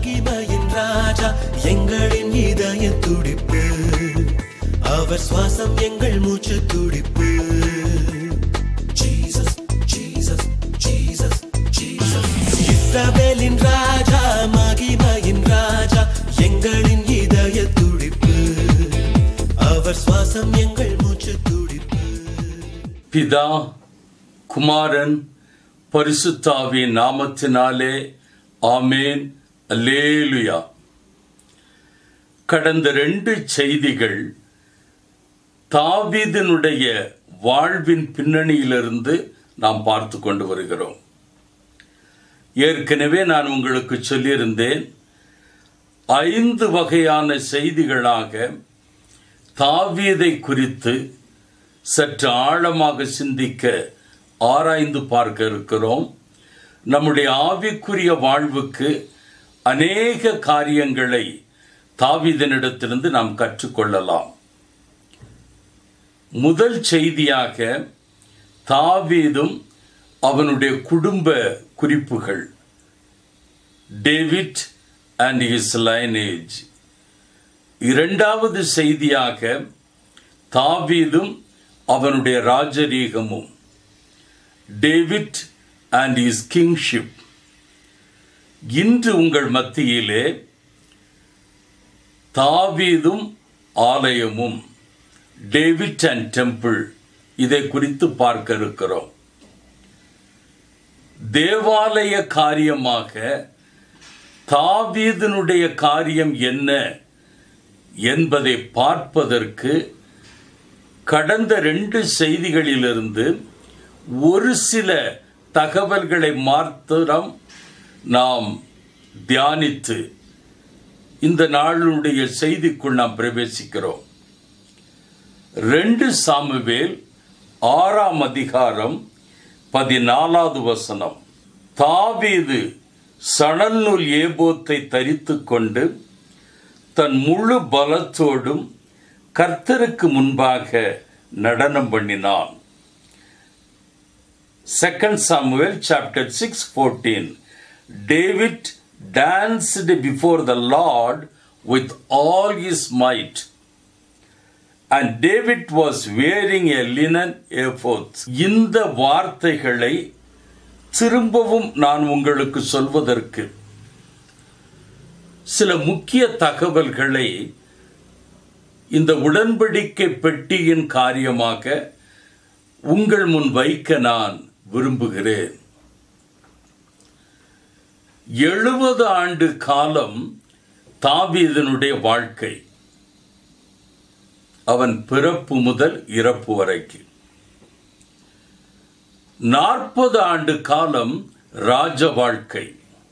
மகிமையின் ராஜா எங்களின் இதய துடிப்பு அவர் சுவாசம் எங்கள் மூச்சு துடிப்பு ஜீசஸ் ஜீசஸ் ஜீசஸ் ஜீசஸ் இஸ்ரவேலின் ராஜா மகிமையின் ராஜா எங்களின் இதய துடிப்பு அவர் சுவாசம் எங்கள் மூச்சு துடிப்பு பிதா குமாரன் பரிசுத்தாவின் நாமத்தினாலே ஆமேன் அல்லேலுயா கடந்த ரெண்டு செய்திகள் தாவீதினுடைய வாழ்வின் பின்னணியிலிருந்து நாம் பார்த்து கொண்டு வருகிறோம் ஏற்கனவே நான் உங்களுக்கு சொல்லியிருந்தேன் ஐந்து வகையான செய்திகளாக தாவீதை குறித்து சற்று ஆழமாக சிந்திக்க ஆராய்ந்து பார்க்க இருக்கிறோம் நம்முடைய ஆவிக்குரிய வாழ்வுக்கு அநேக காரியங்களை தாவீதனிடத்திலிருந்து நாம் கற்றுக்கொள்ளலாம் முதல் செய்தியாக தாவீதும் அவனுடைய குடும்ப குறிப்புகள் டேவிட் அண்ட் ஹிஸ் லைனேஜ் இரண்டாவது செய்தியாக தாவீதும் அவனுடைய ராஜரீகமும் டேவிட் அண்ட் இஸ் கிங்ஷிப் இன்று உங்கள் மத்தியிலே தாவீதும் ஆலயமும் டேவிட் அண்ட் டெம்பிள் இதை குறித்து பார்க்க இருக்கிறோம் தேவாலய காரியமாக தாவீதனுடைய காரியம் என்ன என்பதை பார்ப்பதற்கு கடந்த ரெண்டு செய்திகளிலிருந்து ஒரு சில தகவல்களை மாத்திரம் நாம் தியானித்து இந்த நாளுடைய செய்திக்குள் நாம் பிரவேசிக்கிறோம் ரெண்டு சாமுவேல் ஆறாம் அதிகாரம் பதினாலாவது வசனம் தாவீது சணல் நூல் ஏபோத்தை தரித்துக் கொண்டு தன் முழு பலத்தோடும் கர்த்தருக்கு முன்பாக நடனம் பண்ணினான் second Samuel chapter six fourteen David danced before the Lord with all his might and David was wearing a linen ephod இந்த வார்த்தைகளை திரும்பவும் நான் உங்களுக்கு சொல்வதற்கு சில முக்கிய தகவல்களை இந்த உடன்படிக்கை பெட்டியின் காரியமாக உங்கள் முன் வைக்க நான் விரும்புகிறேன் எழுபது ஆண்டு காலம் தாவீதனுடைய வாழ்க்கை அவன் பிறப்பு முதல் இறப்பு வரைக்கும் நாற்பது ஆண்டு காலம் ராஜ வாழ்க்கை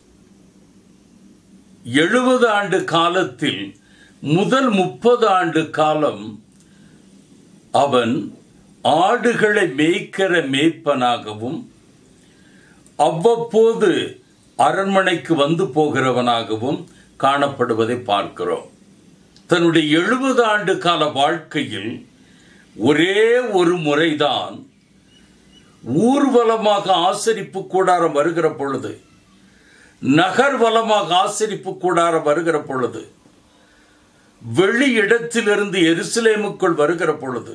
எழுபது ஆண்டு காலத்தில் முதல் முப்பது ஆண்டு காலம் அவன் ஆடுகளை மேய்க்கிற மேய்ப்பனாகவும் அவ்வப்போது அரண்மனைக்கு வந்து போகிறவனாகவும் காணப்படுவதை பார்க்கிறோம் தன்னுடைய எழுபது ஆண்டு கால வாழ்க்கையில் ஒரே ஒரு முறைதான் ஊர்வலமாக ஆசரிப்பு கூடாரம் வருகிற பொழுது நகர்வலமாக ஆசரிப்பு கூடாரம் வருகிற பொழுது வெளி இடத்திலிருந்து எருசலேமுக்குள் வருகிற பொழுது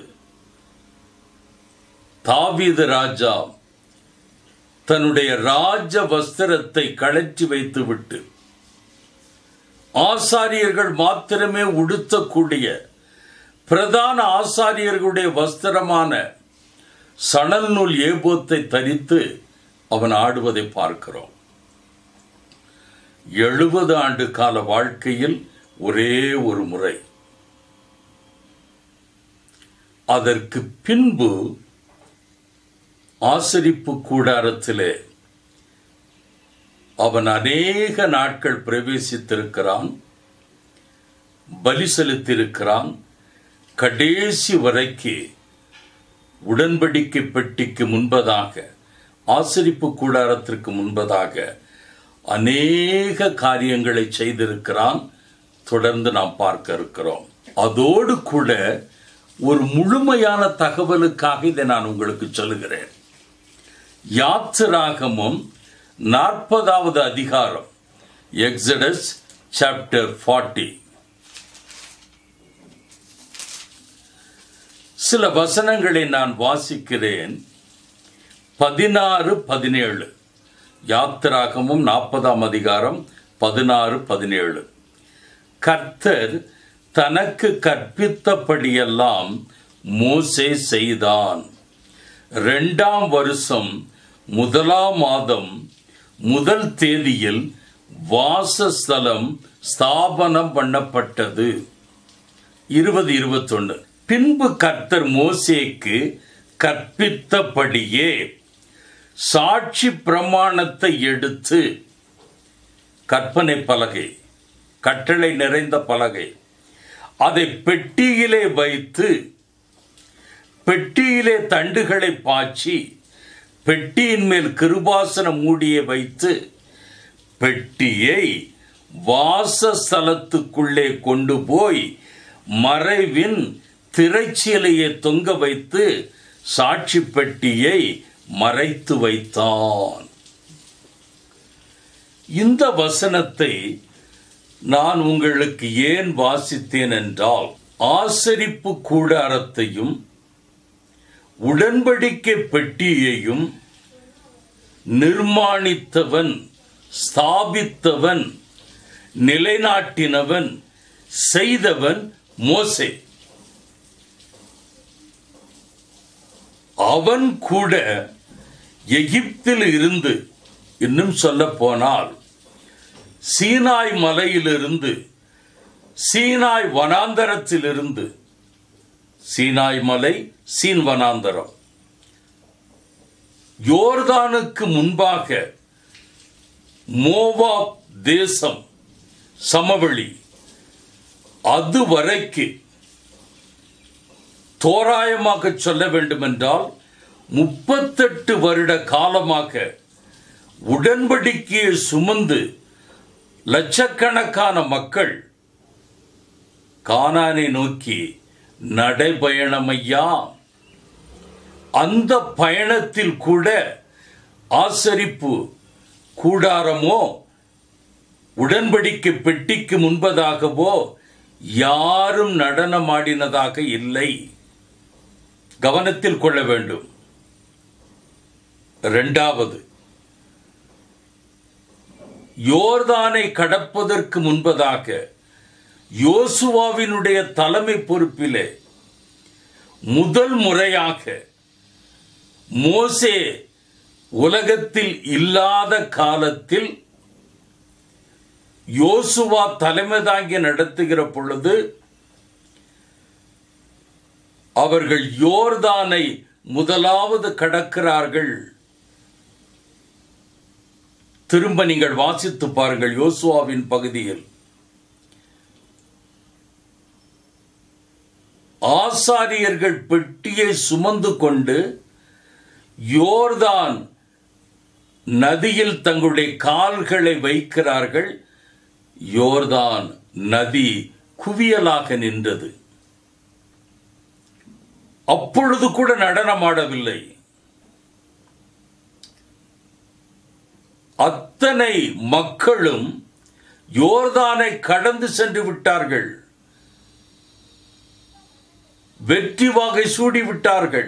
தாவீது ராஜா தன்னுடைய ராஜ வஸ்திரத்தை கழற்றி வைத்துவிட்டு ஆசாரியர்கள் மாத்திரமே உடுத்தக்கூடிய பிரதான ஆசாரியர்களுடைய வஸ்திரமான சணல் நூல் ஏபோத்தை தரித்து அவன் ஆடுவதை பார்க்கிறோம் எழுபது ஆண்டு கால வாழ்க்கையில் ஒரே ஒரு முறை அதற்கு பின்பு ஆசரிப்பு கூடாரத்திலே அவன் அநேக நாட்கள் பிரவேசித்திருக்கிறான் பலி செலுத்தியிருக்கிறான் கடைசி வரைக்கு உடன்படிக்கை பெட்டிக்கு முன்பதாக ஆசரிப்பு கூடாரத்திற்கு முன்பதாக அநேக காரியங்களை செய்திருக்கிறான் தொடர்ந்து நாம் பார்க்க இருக்கிறோம் அதோடு கூட ஒரு முழுமையான தகவலுக்காக இதை நான் உங்களுக்கு சொல்லுகிறேன் யாத்திராகமும் நாற்பதாவது அதிகாரம் எக்ஸடஸ் சாப்டர் ஃபார்ட்டி சில வசனங்களை நான் வாசிக்கிறேன் பதினாறு பதினேழு யாத்திராகமும் நாற்பதாம் அதிகாரம் பதினாறு பதினேழு கர்த்தர் தனக்கு கற்பித்தபடியெல்லாம் மோசே செய்தான் ரெண்டாம் வருஷம் முதலாம் மாதம் முதல் தேதியில் வாசஸ்தலம் ஸ்தாபனம் பண்ணப்பட்டது இருபது இருபத்தொன்னு பின்பு கர்த்தர் மோசேக்கு கற்பித்தபடியே சாட்சி பிரமாணத்தை எடுத்து கற்பனை பலகை கட்டளை நிறைந்த பலகை அதை பெட்டியிலே வைத்து பெட்டியிலே தண்டுகளை பாய்ச்சி பெட்டியின் மேல் கிருபாசன மூடியை வைத்து பெட்டியை வாசஸ்தலத்துக்குள்ளே கொண்டு போய் மறைவின் திரைச்சீலையை தொங்க வைத்து சாட்சி பெட்டியை மறைத்து வைத்தான் இந்த வசனத்தை நான் உங்களுக்கு ஏன் வாசித்தேன் என்றால் ஆசரிப்பு கூடாரத்தையும் உடன்படிக்கை பெட்டியையும் நிர்மாணித்தவன் ஸ்தாபித்தவன் நிலைநாட்டினவன் செய்தவன் மோசே அவன் கூட எகிப்தில் இருந்து இன்னும் சொல்ல போனால் சீனாய் மலையிலிருந்து சீனாய் வனாந்தரத்திலிருந்து சீனாய் மலை சீன் வனாந்தரம் யோர்தானுக்கு முன்பாக மோவாப் தேசம் சமவெளி அதுவரைக்கு தோராயமாக சொல்ல வேண்டுமென்றால் முப்பத்தெட்டு வருட காலமாக உடன்படிக்கையை சுமந்து லட்சக்கணக்கான மக்கள் கானானை நோக்கி நடைபயணமையா அந்த பயணத்தில் கூட ஆசரிப்பு கூடாரமோ உடன்படிக்கை பெட்டிக்கு முன்பதாகவோ யாரும் நடனமாடினதாக இல்லை கவனத்தில் கொள்ள வேண்டும் இரண்டாவது யோர்தானை கடப்பதற்கு முன்பதாக யோசுவாவினுடைய தலைமை பொறுப்பிலே முதல் முறையாக மோசே உலகத்தில் இல்லாத காலத்தில் யோசுவா தலைமை தாங்கி நடத்துகிற பொழுது அவர்கள் யோர்தானை முதலாவது கடக்கிறார்கள் திரும்ப நீங்கள் வாசித்து பாருங்கள் யோசுவாவின் பகுதியில் ஆசாரியர்கள் பெட்டியை சுமந்து கொண்டு யோர்தான் நதியில் தங்களுடைய கால்களை வைக்கிறார்கள் யோர்தான் நதி குவியலாக நின்றது அப்பொழுது கூட நடனமாடவில்லை அத்தனை மக்களும் யோர்தானை கடந்து சென்று விட்டார்கள் வெற்றி வாகை சூடி விட்டார்கள்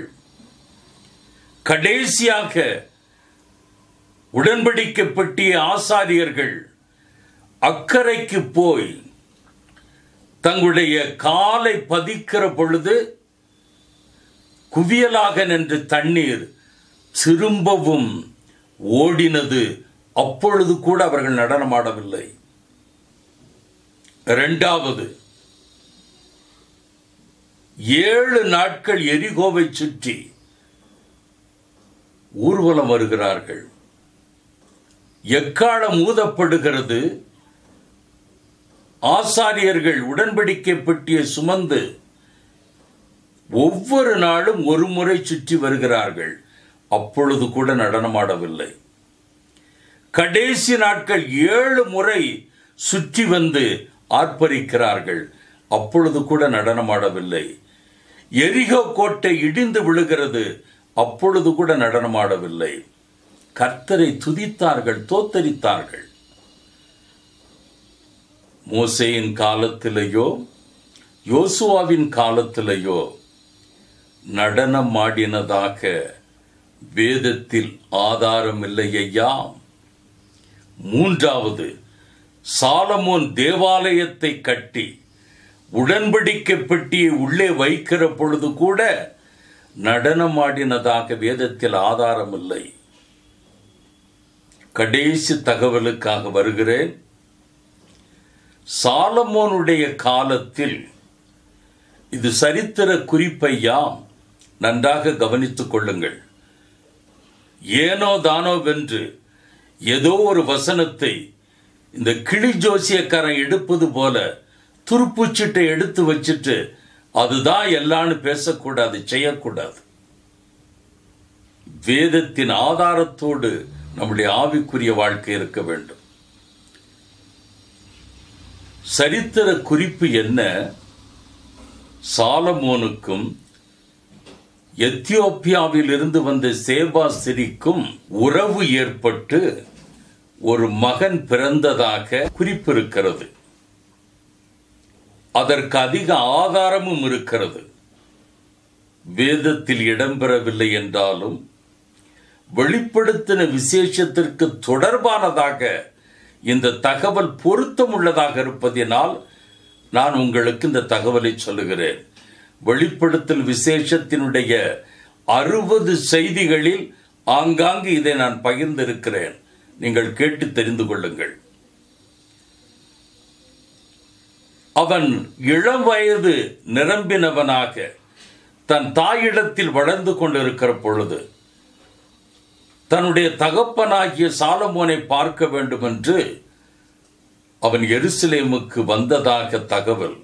கடைசியாக உடன்படிக்கை பெட்டிய ஆசாரியர்கள் அக்கறைக்கு போய் தங்களுடைய காலை பதிக்கிற பொழுது குவியலாக நின்று தண்ணீர் திரும்பவும் ஓடினது அப்பொழுது கூட அவர்கள் நடனமாடவில்லை இரண்டாவது ஏழு நாட்கள் எரிகோவை சுற்றி ஊர்வலம் வருகிறார்கள் எக்காலம் ஊதப்படுகிறது ஆசாரியர்கள் உடன்படிக்கை பெட்டியை சுமந்து ஒவ்வொரு நாளும் ஒரு முறை சுற்றி வருகிறார்கள் அப்பொழுது கூட நடனமாடவில்லை கடைசி நாட்கள் ஏழு முறை சுற்றி வந்து ஆர்ப்பரிக்கிறார்கள் அப்பொழுது கூட நடனமாடவில்லை எரிகோ கோட்டை இடிந்து விழுகிறது அப்பொழுது கூட நடனமாடவில்லை கர்த்தரை துதித்தார்கள் தோத்தரித்தார்கள் மோசேயின் காலத்திலேயோ யோசுவாவின் காலத்திலேயோ நடனம் ஆடினதாக வேதத்தில் ஆதாரம் இல்லையா மூன்றாவது சாலமோன் தேவாலயத்தை கட்டி உடன்படிக்கை பெட்டியை உள்ளே வைக்கிற பொழுது கூட நடனமாடினதாக வேதத்தில் ஆதாரம் இல்லை கடைசி தகவலுக்காக வருகிறேன் சாலமோனுடைய காலத்தில் இது சரித்திர குறிப்பையாம் நன்றாக கவனித்துக் கொள்ளுங்கள் ஏனோ தானோ வென்று ஏதோ ஒரு வசனத்தை இந்த கிளி ஜோசியக்காரன் எடுப்பது போல துருப்புச்சிட்டை எடுத்து வச்சுட்டு அதுதான் எல்லான்னு பேசக்கூடாது செய்யக்கூடாது வேதத்தின் ஆதாரத்தோடு நம்முடைய ஆவிக்குரிய வாழ்க்கை இருக்க வேண்டும் சரித்திர குறிப்பு என்ன சாலமோனுக்கும் எத்தியோப்பியாவில் இருந்து வந்த சேபாசிரிக்கும் உறவு ஏற்பட்டு ஒரு மகன் பிறந்ததாக குறிப்பிருக்கிறது அதற்கு அதிக ஆதாரமும் இருக்கிறது வேதத்தில் இடம்பெறவில்லை என்றாலும் வெளிப்படுத்தின விசேஷத்திற்கு தொடர்பானதாக இந்த தகவல் பொருத்தமுள்ளதாக இருப்பதினால் நான் உங்களுக்கு இந்த தகவலை சொல்லுகிறேன் வெளிப்படுத்தல் விசேஷத்தினுடைய அறுபது செய்திகளில் ஆங்காங்கு இதை நான் பகிர்ந்திருக்கிறேன் நீங்கள் கேட்டு தெரிந்து கொள்ளுங்கள் அவன் இளம் வயது நிரம்பினவனாக தன் தாயிடத்தில் வளர்ந்து கொண்டிருக்கிற பொழுது தன்னுடைய தகப்பனாகிய சாலமோனை பார்க்க வேண்டும் என்று அவன் எருசலேமுக்கு வந்ததாக தகவல்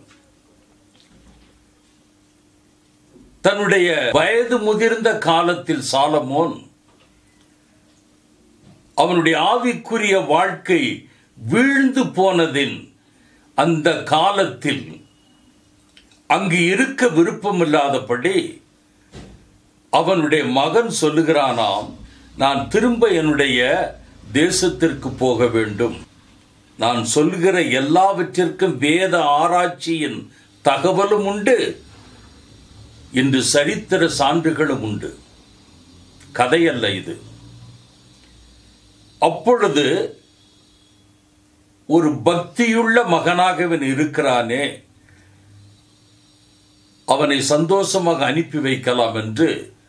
தன்னுடைய வயது முதிர்ந்த காலத்தில் சாலமோன் அவனுடைய ஆவிக்குரிய வாழ்க்கை வீழ்ந்து போனதின் அந்த காலத்தில் அங்கு இருக்க விருப்பமில்லாதபடி அவனுடைய மகன் சொல்லுகிறானாம் நான் திரும்ப என்னுடைய தேசத்திற்கு போக வேண்டும் நான் சொல்லுகிற எல்லாவற்றிற்கும் வேத ஆராய்ச்சியின் தகவலும் உண்டு இன்று சரித்திர சான்றுகளும் உண்டு கதையல்ல இது அப்பொழுது ஒரு பக்தியுள்ள மகனாக இவன் இருக்கிறானே அவனை சந்தோஷமாக அனுப்பி வைக்கலாம் என்று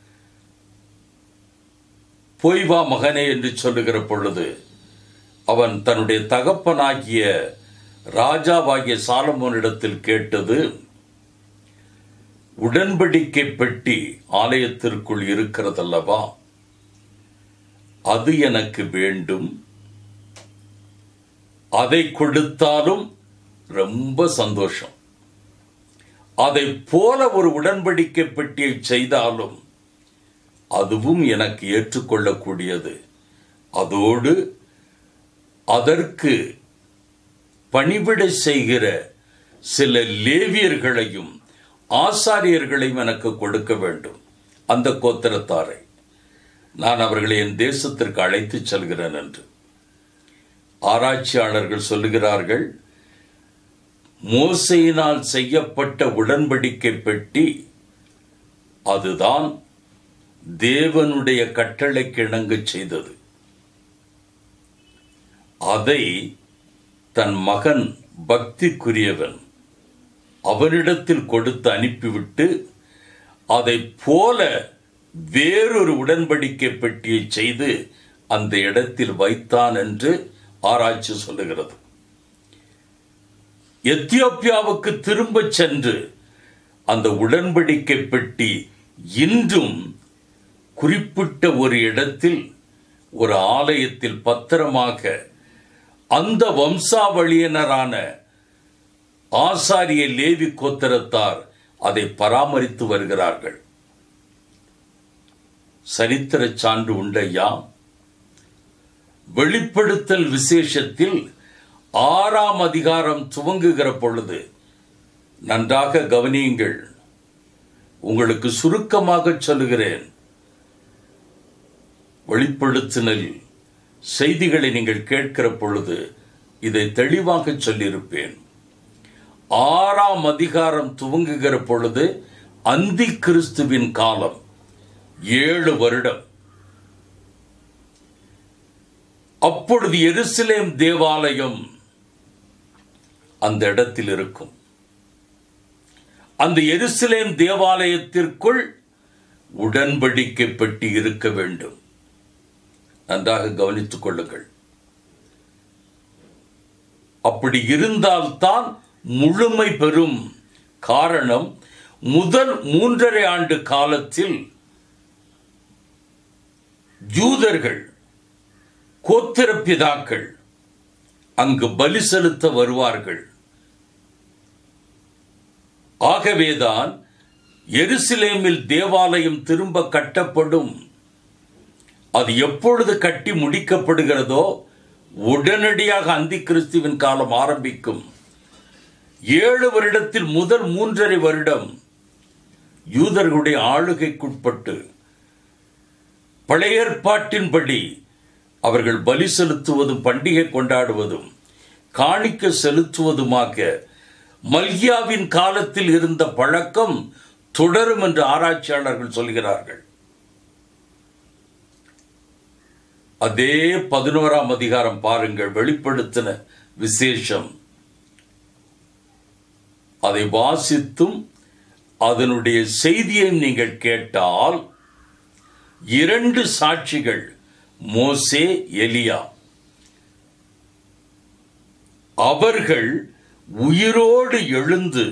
போய் வா மகனே என்று சொல்லுகிற பொழுது அவன் தன்னுடைய தகப்பனாகிய ராஜாவாகிய சாலமோனிடத்தில் கேட்டது உடன்படிக்கை பெட்டி ஆலயத்திற்குள் இருக்கிறதல்லவா அது எனக்கு வேண்டும் அதை கொடுத்தாலும் ரொம்ப சந்தோஷம் அதை போல ஒரு உடன்படிக்கை பெட்டியை செய்தாலும் அதுவும் எனக்கு ஏற்றுக்கொள்ளக்கூடியது அதோடு அதற்கு பணிவிடை செய்கிற சில லேவியர்களையும் ஆசாரியர்களையும் எனக்கு கொடுக்க வேண்டும் அந்த கோத்திரத்தாரை நான் அவர்களை என் தேசத்திற்கு அழைத்து செல்கிறேன் என்று ஆராய்ச்சியாளர்கள் சொல்லுகிறார்கள் மோசையினால் செய்யப்பட்ட உடன்படிக்கை பெட்டி அதுதான் தேவனுடைய கட்டளைக்கு இணங்க செய்தது அதை தன் மகன் பக்திக்குரியவன் அவனிடத்தில் கொடுத்து அனுப்பிவிட்டு அதை போல வேறொரு உடன்படிக்கை பெட்டியை செய்து அந்த இடத்தில் வைத்தான் என்று ஆராய்ச்சி சொல்லுகிறது எத்தியோப்பியாவுக்கு திரும்பச் சென்று அந்த உடன்படிக்கை பெட்டி இன்றும் குறிப்பிட்ட ஒரு இடத்தில் ஒரு ஆலயத்தில் பத்திரமாக அந்த வம்சாவளியினரான ஆசாரிய லேவி கோத்திரத்தார் அதை பராமரித்து வருகிறார்கள் சரித்திர சான்று உண்டையா வெளிப்படுத்தல் விசேஷத்தில் ஆறாம் அதிகாரம் துவங்குகிற பொழுது நன்றாக கவனியுங்கள் உங்களுக்கு சுருக்கமாக சொல்லுகிறேன் வெளிப்படுத்தினல் செய்திகளை நீங்கள் கேட்கிற பொழுது இதை தெளிவாக சொல்லியிருப்பேன் ஆறாம் அதிகாரம் துவங்குகிற பொழுது அந்தி கிறிஸ்துவின் காலம் ஏழு வருடம் அப்பொழுது எருசலேம் தேவாலயம் அந்த இடத்தில் இருக்கும் அந்த எருசலேம் தேவாலயத்திற்குள் உடன்படிக்கை பெட்டி இருக்க வேண்டும் நன்றாக கவனித்துக் கொள்ளுங்கள் அப்படி இருந்தால்தான் முழுமை பெறும் காரணம் முதல் மூன்றரை ஆண்டு காலத்தில் யூதர்கள் கோத்திர பிதாக்கள் அங்கு பலி செலுத்த வருவார்கள் ஆகவேதான் எருசலேமில் தேவாலயம் திரும்ப கட்டப்படும் அது எப்பொழுது கட்டி முடிக்கப்படுகிறதோ உடனடியாக அந்தி கிறிஸ்துவின் காலம் ஆரம்பிக்கும் ஏழு வருடத்தில் முதல் மூன்றரை வருடம் யூதர்களுடைய ஆளுகைக்குட்பட்டு பழைய ஏற்பாட்டின்படி அவர்கள் பலி செலுத்துவதும் பண்டிகை கொண்டாடுவதும் காணிக்க செலுத்துவதுமாக மல்கியாவின் காலத்தில் இருந்த பழக்கம் தொடரும் என்று ஆராய்ச்சியாளர்கள் சொல்கிறார்கள் அதே பதினோராம் அதிகாரம் பாருங்கள் வெளிப்படுத்தின விசேஷம் அதை வாசித்தும் அதனுடைய செய்தியை நீங்கள் கேட்டால் இரண்டு சாட்சிகள் மோசே எலியா அவர்கள் உயிரோடு எழுந்து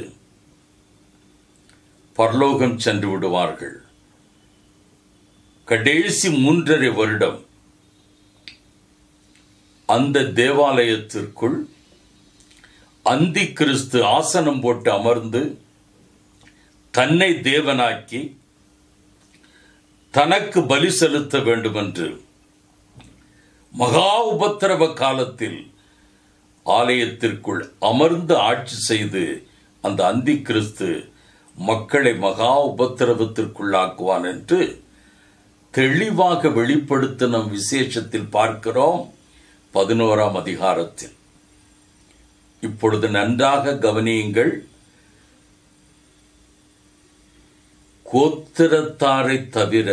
பரலோகம் சென்று விடுவார்கள் கடைசி மூன்றரை வருடம் அந்த தேவாலயத்திற்குள் அந்தி கிறிஸ்து ஆசனம் போட்டு அமர்ந்து தன்னை தேவனாக்கி தனக்கு பலி செலுத்த வேண்டும் என்று மகா உபத்திரவ காலத்தில் ஆலயத்திற்குள் அமர்ந்து ஆட்சி செய்து அந்த அந்தி கிறிஸ்து மக்களை மகா உபத்திரவத்திற்குள்ளாக்குவான் என்று தெளிவாக வெளிப்படுத்தின விசேஷத்தில் பார்க்கிறோம் பதினோராம் அதிகாரத்தில் இப்பொழுது நன்றாக கவனியுங்கள் கோத்திரத்தாரை தவிர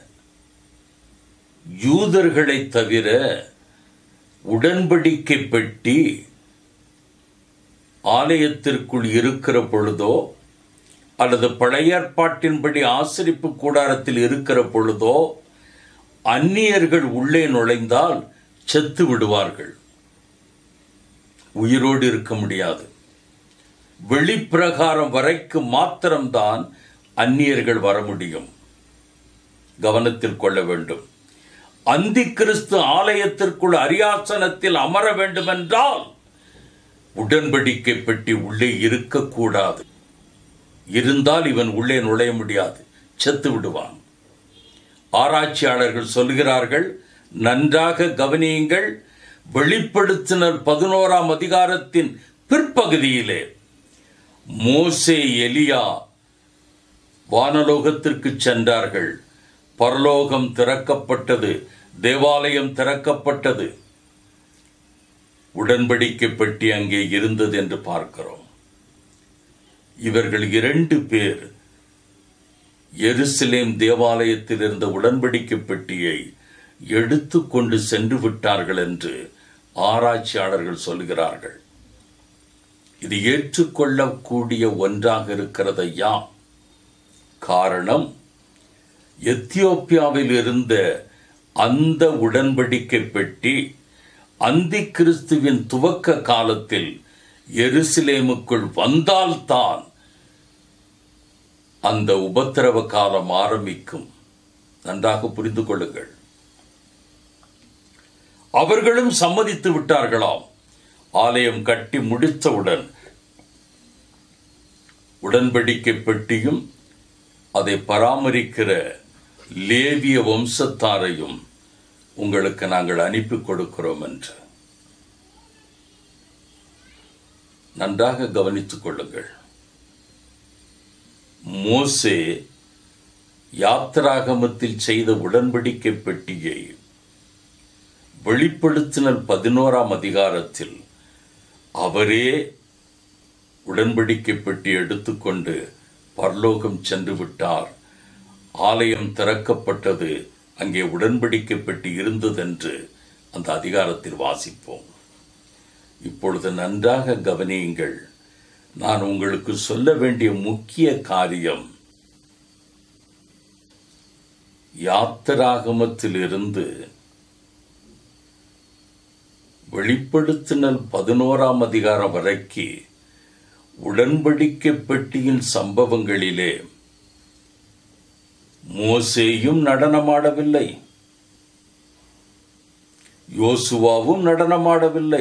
யூதர்களை தவிர உடன்படிக்கை பெட்டி ஆலயத்திற்குள் இருக்கிற பொழுதோ அல்லது பழைய ஏற்பாட்டின்படி ஆசிரிப்பு கூடாரத்தில் இருக்கிற பொழுதோ அந்நியர்கள் உள்ளே நுழைந்தால் செத்து விடுவார்கள் உயிரோடு இருக்க முடியாது வெளிப்பிரகாரம் வரைக்கும் மாத்திரம்தான் அந்நியர்கள் வர முடியும் கவனத்தில் கொள்ள வேண்டும் அந்தி கிறிஸ்து ஆலயத்திற்குள் அரியாசனத்தில் அமர வேண்டுமென்றால் உடன்படிக்கை பெட்டி உள்ளே இருக்கக்கூடாது இருந்தால் இவன் உள்ளே நுழைய முடியாது செத்து விடுவான் ஆராய்ச்சியாளர்கள் சொல்கிறார்கள் நன்றாக கவனியுங்கள் வெளிப்படுத்தினர் பதினோராம் அதிகாரத்தின் பிற்பகுதியிலே மோசே எலியா வானலோகத்திற்கு சென்றார்கள் பரலோகம் திறக்கப்பட்டது தேவாலயம் திறக்கப்பட்டது உடன்படிக்கை பெட்டி அங்கே இருந்தது என்று பார்க்கிறோம் இவர்கள் இரண்டு பேர் எருசலேம் தேவாலயத்தில் இருந்த உடன்படிக்கை பெட்டியை எடுத்து கொண்டு சென்று விட்டார்கள் என்று ஆராய்ச்சியாளர்கள் சொல்கிறார்கள் இது ஏற்றுக்கொள்ளக்கூடிய ஒன்றாக இருக்கிறது யாம் காரணம் எத்தியோப்பியாவில் இருந்த அந்த உடன்படிக்கை பெட்டி அந்தி கிறிஸ்துவின் துவக்க காலத்தில் எருசலேமுக்குள் வந்தால்தான் அந்த உபத்திரவ காலம் ஆரம்பிக்கும் நன்றாக புரிந்து கொள்ளுங்கள் அவர்களும் சம்மதித்து விட்டார்களாம் ஆலயம் கட்டி முடித்தவுடன் உடன்படிக்கை பெட்டியும் அதை பராமரிக்கிற லேவிய வம்சத்தாரையும் உங்களுக்கு நாங்கள் அனுப்பி கொடுக்கிறோம் என்று நன்றாக கவனித்துக் கொள்ளுங்கள் மோசே யாத்திராகமத்தில் செய்த உடன்படிக்கை பெட்டியை வெளிப்படுத்தினல் பதினோராம் அதிகாரத்தில் அவரே உடன்படிக்கை பெட்டி எடுத்துக்கொண்டு பரலோகம் சென்று விட்டார் ஆலயம் திறக்கப்பட்டது அங்கே உடன்படிக்கை பெட்டி இருந்ததென்று அந்த அதிகாரத்தில் வாசிப்போம் இப்பொழுது நன்றாக கவனியுங்கள் நான் உங்களுக்கு சொல்ல வேண்டிய முக்கிய காரியம் யாத்திராகமத்திலிருந்து வெளிப்படுத்தினல் பதினோராம் அதிகாரம் வரைக்கு உடன்படிக்கை பெட்டியின் சம்பவங்களிலே மோசேயும் நடனமாடவில்லை யோசுவாவும் நடனமாடவில்லை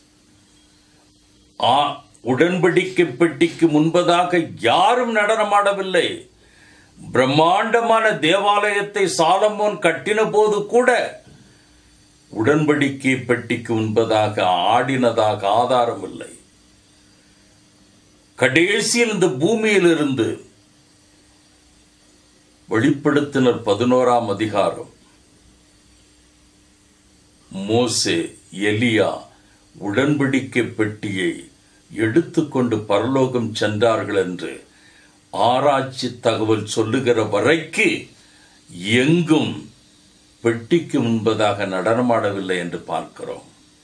ஆ உடன்படிக்கை பெட்டிக்கு முன்பதாக யாரும் நடனமாடவில்லை பிரம்மாண்டமான தேவாலயத்தை சாலமோன் கட்டின போது கூட உடன்படிக்கை பெட்டிக்கு முன்பதாக ஆடினதாக ஆதாரம் இல்லை கடைசியில் இந்த பூமியிலிருந்து வெளிப்படுத்தினர் பதினோராம் அதிகாரம் மோசே எலியா உடன்படிக்கை பெட்டியை எடுத்துக்கொண்டு பரலோகம் சென்றார்கள் என்று ஆராய்ச்சி தகவல் சொல்லுகிற வரைக்கு எங்கும் பெட்டிக்கு முன்பதாக நடனமாடவில்லை என்று பார்க்கிறோம்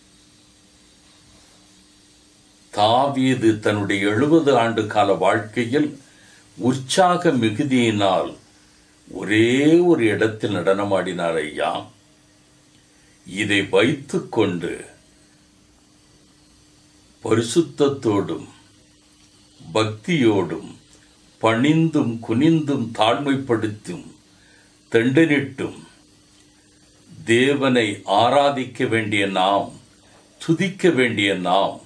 தாவீது தன்னுடைய எழுபது ஆண்டு கால வாழ்க்கையில் உற்சாக மிகுதியினால் ஒரே ஒரு இடத்தில் நடனமாடினார் ஐயா இதை வைத்துக்கொண்டு பரிசுத்தத்தோடும் பக்தியோடும் பணிந்தும் குனிந்தும் தாழ்மைப்படுத்தும் தெண்டனிட்டும் தேவனை ஆராதிக்க வேண்டிய நாம் துதிக்க வேண்டிய நாம்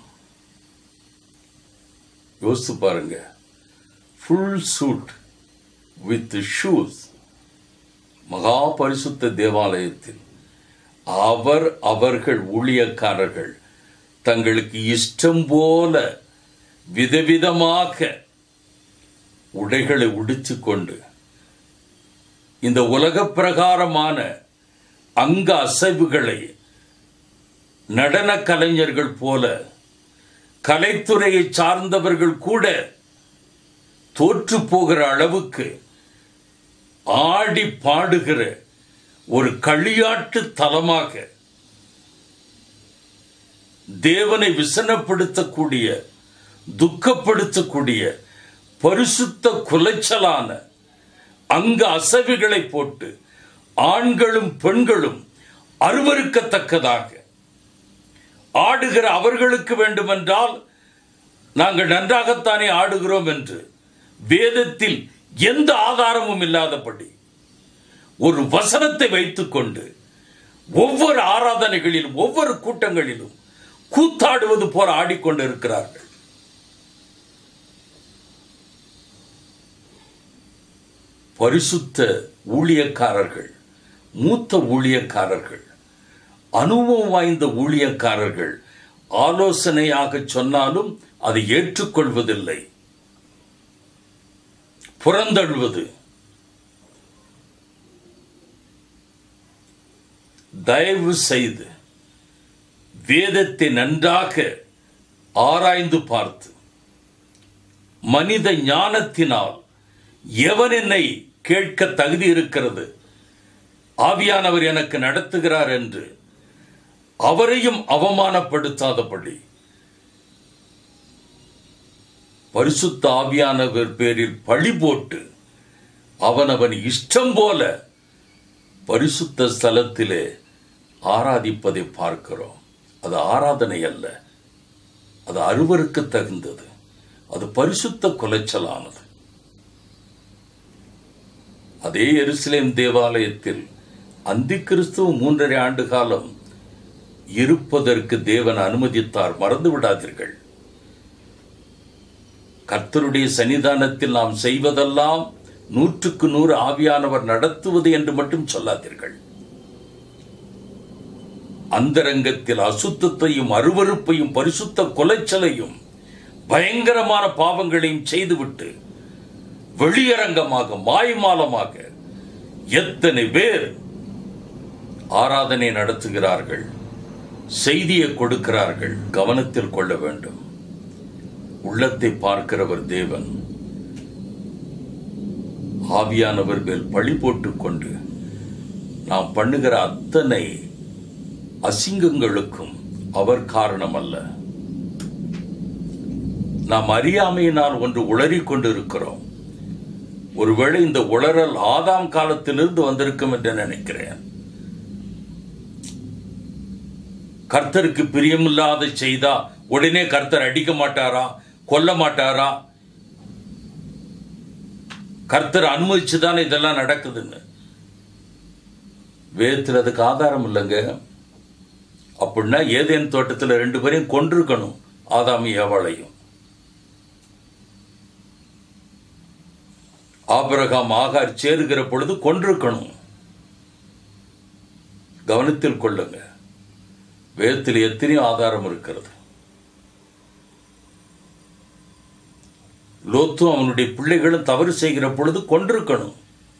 யோசித்து பாருங்க ஃபுல் சூட் வித் ஷூஸ் மகா பரிசுத்த தேவாலயத்தில் அவர் அவர்கள் ஊழியக்காரர்கள் தங்களுக்கு இஷ்டம் போல விதவிதமாக உடைகளை உடித்துக் கொண்டு இந்த உலக பிரகாரமான அங்க அசைவுகளை நடன கலைஞர்கள் போல கலைத்துறையை சார்ந்தவர்கள் கூட தோற்று போகிற அளவுக்கு ஆடி பாடுகிற ஒரு களியாட்டு தலமாக தேவனை விசனப்படுத்தக்கூடிய துக்கப்படுத்தக்கூடிய பரிசுத்த குலைச்சலான அங்க அசைவுகளை போட்டு ஆண்களும் பெண்களும் அருவருக்கத்தக்கதாக ஆடுகிற அவர்களுக்கு வேண்டுமென்றால் நாங்கள் நன்றாகத்தானே ஆடுகிறோம் என்று வேதத்தில் எந்த ஆதாரமும் இல்லாதபடி ஒரு வசனத்தை வைத்துக்கொண்டு ஒவ்வொரு ஆராதனைகளிலும் ஒவ்வொரு கூட்டங்களிலும் கூத்தாடுவது போல ஆடிக்கொண்டு இருக்கிறார்கள் பரிசுத்த ஊழியக்காரர்கள் மூத்த ஊழியக்காரர்கள் அனுபவம் வாய்ந்த ஊழியக்காரர்கள் ஆலோசனையாக சொன்னாலும் அதை ஏற்றுக்கொள்வதில்லை புறந்தழுவது தயவு செய்து வேதத்தை நன்றாக ஆராய்ந்து பார்த்து மனித ஞானத்தினால் எவன் என்னை கேட்க தகுதி இருக்கிறது ஆவியானவர் எனக்கு நடத்துகிறார் என்று அவரையும் அவமானப்படுத்தாதபடி பரிசுத்த ஆவியானவர் பேரில் பழி போட்டு அவனவன் இஷ்டம் போல பரிசுத்த ஸ்தலத்திலே ஆராதிப்பதை பார்க்கிறோம் அது ஆராதனை அல்ல அது அருவருக்கு தகுந்தது அது பரிசுத்த குலைச்சலானது அதே எருசலேம் தேவாலயத்தில் அந்தி கிறிஸ்துவ மூன்றரை ஆண்டு காலம் இருப்பதற்கு தேவன் அனுமதித்தார் மறந்து விடாதீர்கள் கர்த்தருடைய சன்னிதானத்தில் நாம் செய்வதெல்லாம் நூற்றுக்கு நூறு ஆவியானவர் நடத்துவது என்று மட்டும் சொல்லாதீர்கள் அந்தரங்கத்தில் அசுத்தத்தையும் அருவருப்பையும் பரிசுத்த கொலைச்சலையும் பயங்கரமான பாவங்களையும் செய்துவிட்டு வெளியரங்கமாக மாய்மாலமாக எத்தனை பேர் ஆராதனை நடத்துகிறார்கள் செய்தியை கொடுக்கிறார்கள் கவனத்தில் கொள்ள வேண்டும் உள்ளத்தை பார்க்கிறவர் தேவன் ஆவியானவர் மேல் பழி போட்டுக் கொண்டு நாம் பண்ணுகிற அத்தனை அசிங்கங்களுக்கும் அவர் காரணம் அல்ல நாம் அறியாமையினால் ஒன்று உளறிக் கொண்டிருக்கிறோம் ஒருவேளை இந்த உளறல் ஆதாம் காலத்திலிருந்து வந்திருக்கும் என்று நினைக்கிறேன் கர்த்தருக்கு பிரியமில்லாத செய்தா உடனே கர்த்தர் அடிக்க மாட்டாரா கொல்ல மாட்டாரா கர்த்தர் அனுமதிச்சுதான் இதெல்லாம் நடக்குதுன்னு வேதத்தில் அதுக்கு ஆதாரம் இல்லைங்க அப்படின்னா ஏதேன் தோட்டத்தில் ரெண்டு பேரையும் கொண்டிருக்கணும் ஆதாமி ஏவாளையும் ஆபிரகாம் ஆகார் சேருகிற பொழுது கொண்டிருக்கணும் கவனத்தில் கொள்ளுங்க வேதத்தில் எத்தனையோ ஆதாரம் இருக்கிறது லோத்தும் அவனுடைய பிள்ளைகளும் தவறு செய்கிற பொழுது கொண்டிருக்கணும்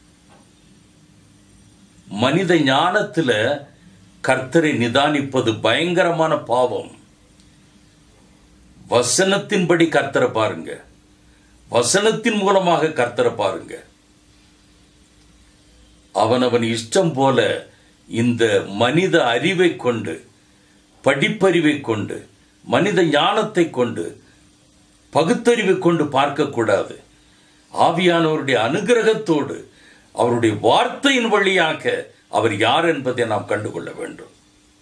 மனித ஞானத்துல கர்த்தரை நிதானிப்பது பயங்கரமான பாவம் வசனத்தின்படி கர்த்தரை பாருங்க வசனத்தின் மூலமாக கர்த்தரை பாருங்க அவனவன் இஷ்டம் போல இந்த மனித அறிவை கொண்டு படிப்பறிவை கொண்டு மனித ஞானத்தை கொண்டு பகுத்தறிவை கொண்டு பார்க்கக்கூடாது ஆவியானவருடைய அனுகிரகத்தோடு அவருடைய வார்த்தையின் வழியாக அவர் யார் என்பதை நாம் கண்டுகொள்ள வேண்டும்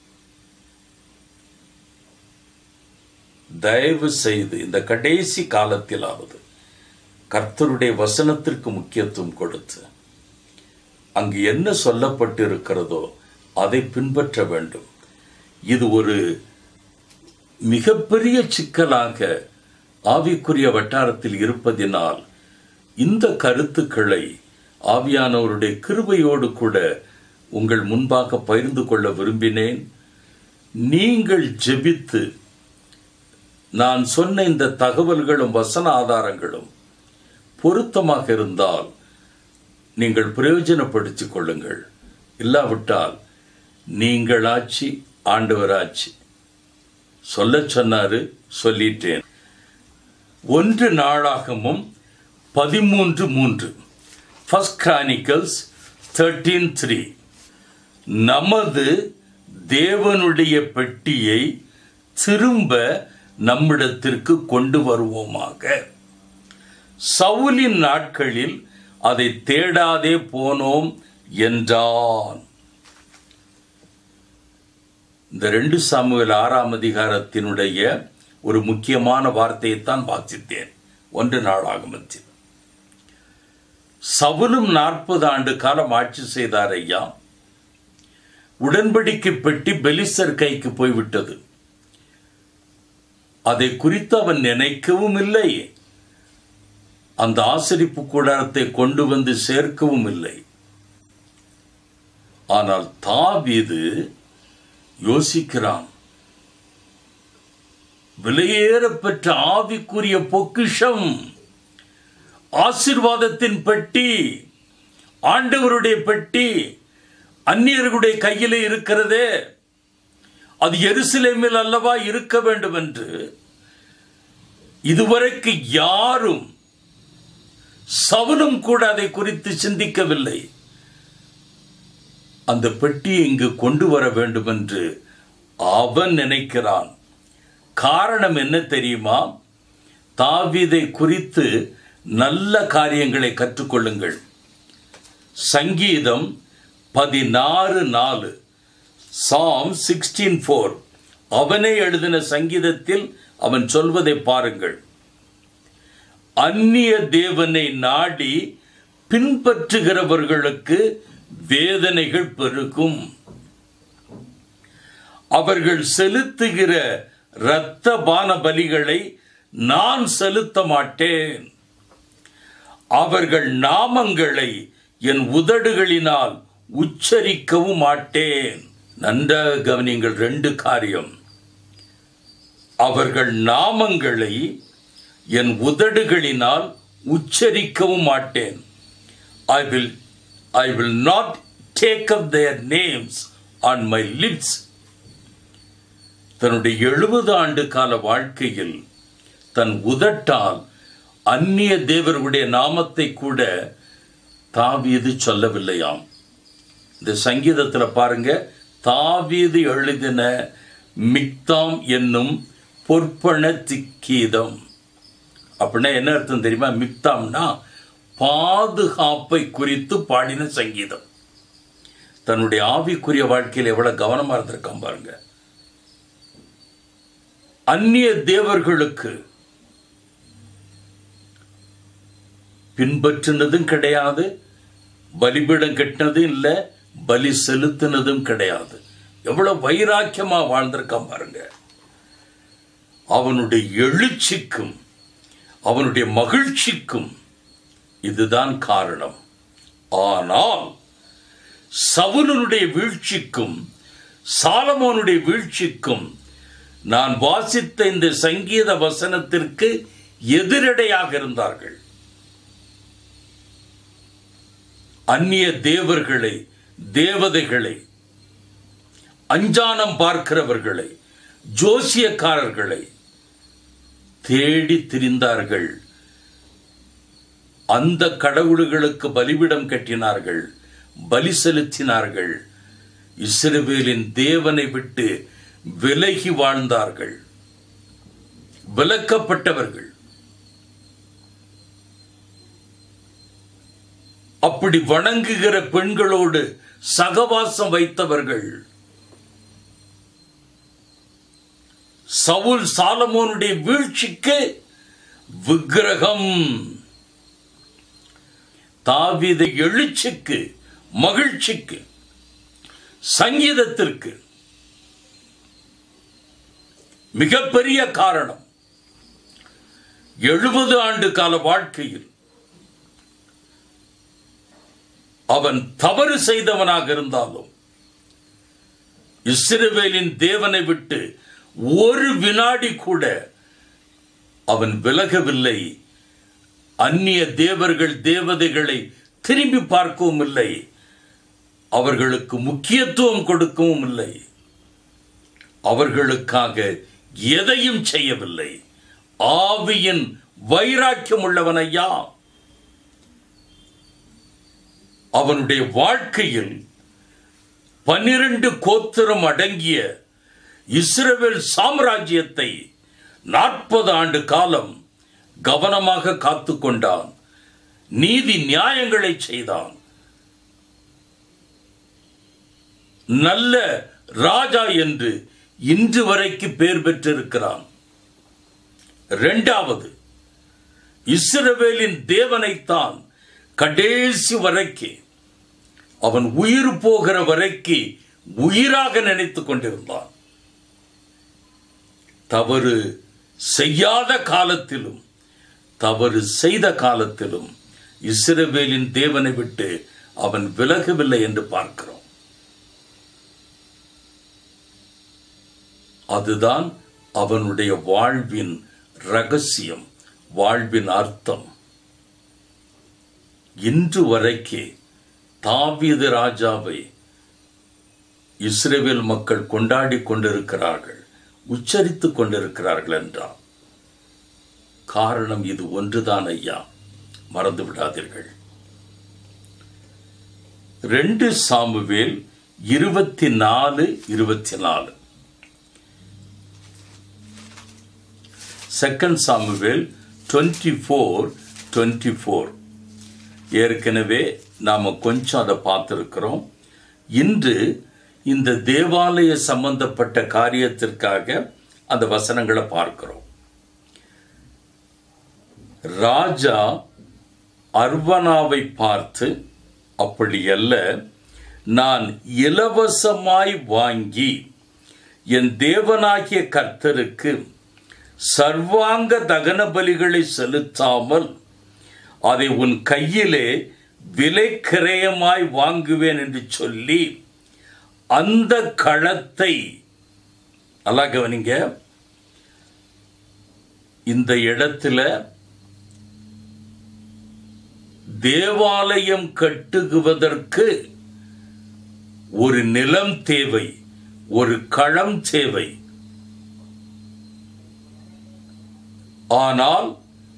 தயவு செய்து இந்த கடைசி காலத்திலாவது கர்த்தருடைய வசனத்திற்கு முக்கியத்துவம் கொடுத்து அங்கு என்ன சொல்லப்பட்டு இருக்கிறதோ அதை பின்பற்ற வேண்டும் இது ஒரு மிகப்பெரிய சிக்கலாக ஆவிக்குரிய வட்டாரத்தில் இருப்பதினால் இந்த கருத்துக்களை ஆவியானவருடைய கிருபையோடு கூட உங்கள் முன்பாக பகிர்ந்து கொள்ள விரும்பினேன் நீங்கள் ஜெபித்து நான் சொன்ன இந்த தகவல்களும் வசன ஆதாரங்களும் பொருத்தமாக இருந்தால் நீங்கள் பிரயோஜனப்படுத்திக் கொள்ளுங்கள் இல்லாவிட்டால் நீங்களாச்சு ஆண்டவராச்சு சொல்ல சொன்னாரு சொல்லிட்டேன் ஒன்று நாளாகமும் பதிமூன்று மூன்று ஃபர்ஸ்ட் கிரானிக்கல்ஸ் தேர்ட்டீன் த்ரீ நமது தேவனுடைய பெட்டியை திரும்ப நம்மிடத்திற்கு கொண்டு வருவோமாக சவுலின் நாட்களில் அதை தேடாதே போனோம் என்றான் இந்த ரெண்டு சாமுவேல் ஆறாம் அதிகாரத்தினுடைய ஒரு முக்கியமான வார்த்தையைத்தான் வாசித்தேன் ஒன்று நாளாகமத்தில் சவுலும் நாற்பது ஆண்டு காலம் ஆட்சி செய்தார் ஐயா உடன்படிக்கை பெட்டி பெலிசர் கைக்கு போய்விட்டது அதை குறித்து அவன் நினைக்கவும் இல்லை அந்த ஆசரிப்பு கூடாரத்தை கொண்டு வந்து சேர்க்கவும் இல்லை ஆனால் தாவீது யோசிக்கிறான் விலையேற பெற்ற ஆவிக்குரிய பொக்கிஷம் ஆசிர்வாதத்தின் பெட்டி ஆண்டவருடைய பெட்டி அந்நியர்களுடைய கையிலே இருக்கிறதே அது எருசலேமில் அல்லவா இருக்க வேண்டும் என்று இதுவரைக்கு யாரும் சவுலும் கூட அதை குறித்து சிந்திக்கவில்லை அந்த பெட்டியை இங்கு கொண்டு வர வேண்டும் என்று அவன் நினைக்கிறான் காரணம் என்ன தெரியுமா தாவீதை குறித்து நல்ல காரியங்களை கற்றுக்கொள்ளுங்கள் சங்கீதம் பதினாறு நாலு சாம் சிக்ஸ்டீன் ஃபோர் அவனே எழுதின சங்கீதத்தில் அவன் சொல்வதை பாருங்கள் அந்நிய தேவனை நாடி பின்பற்றுகிறவர்களுக்கு வேதனைகள் பெருகும் அவர்கள் செலுத்துகிற இரத்த பான பலிகளை நான் செலுத்த மாட்டேன் அவர்கள் நாமங்களை என் உதடுகளினால் உச்சரிக்கவும் மாட்டேன் நன்றாக கவனிங்கள் ரெண்டு காரியம் அவர்கள் நாமங்களை என் உதடுகளினால் உச்சரிக்கவும் மாட்டேன் I will I will not take up their names on my lips தன்னுடைய எழுபது ஆண்டு கால வாழ்க்கையில் தன் உதட்டால் அந்நிய தேவர்களுடைய நாமத்தை கூட தாவீது சொல்லவில்லையாம் இந்த சங்கீதத்தில் பாருங்க தாவீது எழுதின மிக்தாம் என்னும் பொற்பன திக்கீதம் அப்படின்னா என்ன அர்த்தம் தெரியுமா மிக்தாம்னா பாதுகாப்பை குறித்து பாடின சங்கீதம் தன்னுடைய ஆவிக்குரிய வாழ்க்கையில் எவ்வளவு கவனமா இருந்திருக்கான் பாருங்க அந்நிய தேவர்களுக்கு பின்பற்றினதும் கிடையாது பலிபீடம் கட்டினதும் இல்லை பலி செலுத்தினதும் கிடையாது எவ்வளவு வைராக்கியமா வாழ்ந்திருக்கான் பாருங்க அவனுடைய எழுச்சிக்கும் அவனுடைய மகிழ்ச்சிக்கும் இதுதான் காரணம் ஆனால் சவுலனுடைய வீழ்ச்சிக்கும் சாலமோனுடைய வீழ்ச்சிக்கும் நான் வாசித்த இந்த சங்கீத வசனத்திற்கு எதிரடையாக இருந்தார்கள் அந்நிய தேவர்களை தேவதைகளை அஞ்சானம் பார்க்கிறவர்களை ஜோசியக்காரர்களை தேடி திரிந்தார்கள் அந்த கடவுள்களுக்கு பலிபிடம் கட்டினார்கள் பலி செலுத்தினார்கள் இஸ்ரவேலின் தேவனை விட்டு விலகி வாழ்ந்தார்கள் விலக்கப்பட்டவர்கள் அப்படி வணங்குகிற பெண்களோடு சகவாசம் வைத்தவர்கள் சவுல் சாலமோனுடைய வீழ்ச்சிக்கு விக்கிரகம் தாவித எழுச்சிக்கு மகிழ்ச்சிக்கு சங்கீதத்திற்கு மிகப்பெரிய காரணம் எழுபது ஆண்டு கால வாழ்க்கையில் அவன் தவறு செய்தவனாக இருந்தாலும் இஸ்ரவேலின் தேவனை விட்டு ஒரு வினாடி கூட அவன் விலகவில்லை அந்நிய தேவர்கள் தேவதைகளை திரும்பி பார்க்கவும் இல்லை அவர்களுக்கு முக்கியத்துவம் கொடுக்கவும் இல்லை அவர்களுக்காக எதையும் செய்யவில்லை ஆவியின் வைராக்கியம் உள்ளவன் ஐயா அவனுடைய வாழ்க்கையில் பன்னிரண்டு கோத்திரம் அடங்கிய இஸ்ரவேல் சாம்ராஜ்யத்தை நாற்பது ஆண்டு காலம் கவனமாக காத்து கொண்டான் நீதி நியாயங்களை செய்தான் நல்ல ராஜா என்று இன்று வரைக்கு பேர் பெற்றிருக்கிறான் இரண்டாவது இஸ்ரவேலின் தேவனைத்தான் கடைசி வரைக்கு அவன் உயிர் போகிற வரைக்கு உயிராக நினைத்துக் கொண்டிருந்தான் தவறு செய்யாத காலத்திலும் தவறு செய்த காலத்திலும் இஸ்ரவேலின் தேவனை விட்டு அவன் விலகவில்லை என்று பார்க்கிறோம் அதுதான் அவனுடைய வாழ்வின் ரகசியம் வாழ்வின் அர்த்தம் இன்று வரைக்கே தாவீது ராஜாவை இஸ்ரேவேல் மக்கள் கொண்டாடி கொண்டிருக்கிறார்கள் உச்சரித்துக் கொண்டிருக்கிறார்கள் என்றார் காரணம் இது ஒன்றுதான் ஐயா மறந்து விடாதீர்கள் ரெண்டு சாமுவேல் இருபத்தி நாலு இருபத்தி நாலு second Samuel twenty four twenty four ஏற்கனவே நாம் கொஞ்சம் அதை பார்த்துருக்கிறோம் இன்று இந்த தேவாலய சம்பந்தப்பட்ட காரியத்திற்காக அந்த வசனங்களை பார்க்கிறோம் ராஜா அர்வனாவை பார்த்து அப்படி அல்ல நான் இலவசமாய் வாங்கி என் தேவனாகிய கர்த்தருக்கு சர்வாங்க தகன பலிகளை செலுத்தாமல் அதை உன் கையிலே விலை கிரயமாய் வாங்குவேன் என்று சொல்லி அந்த களத்தை நல்லா கவனிங்க இந்த இடத்துல தேவாலயம் கட்டுகுவதற்கு ஒரு நிலம் தேவை ஒரு களம் தேவை ஆனால்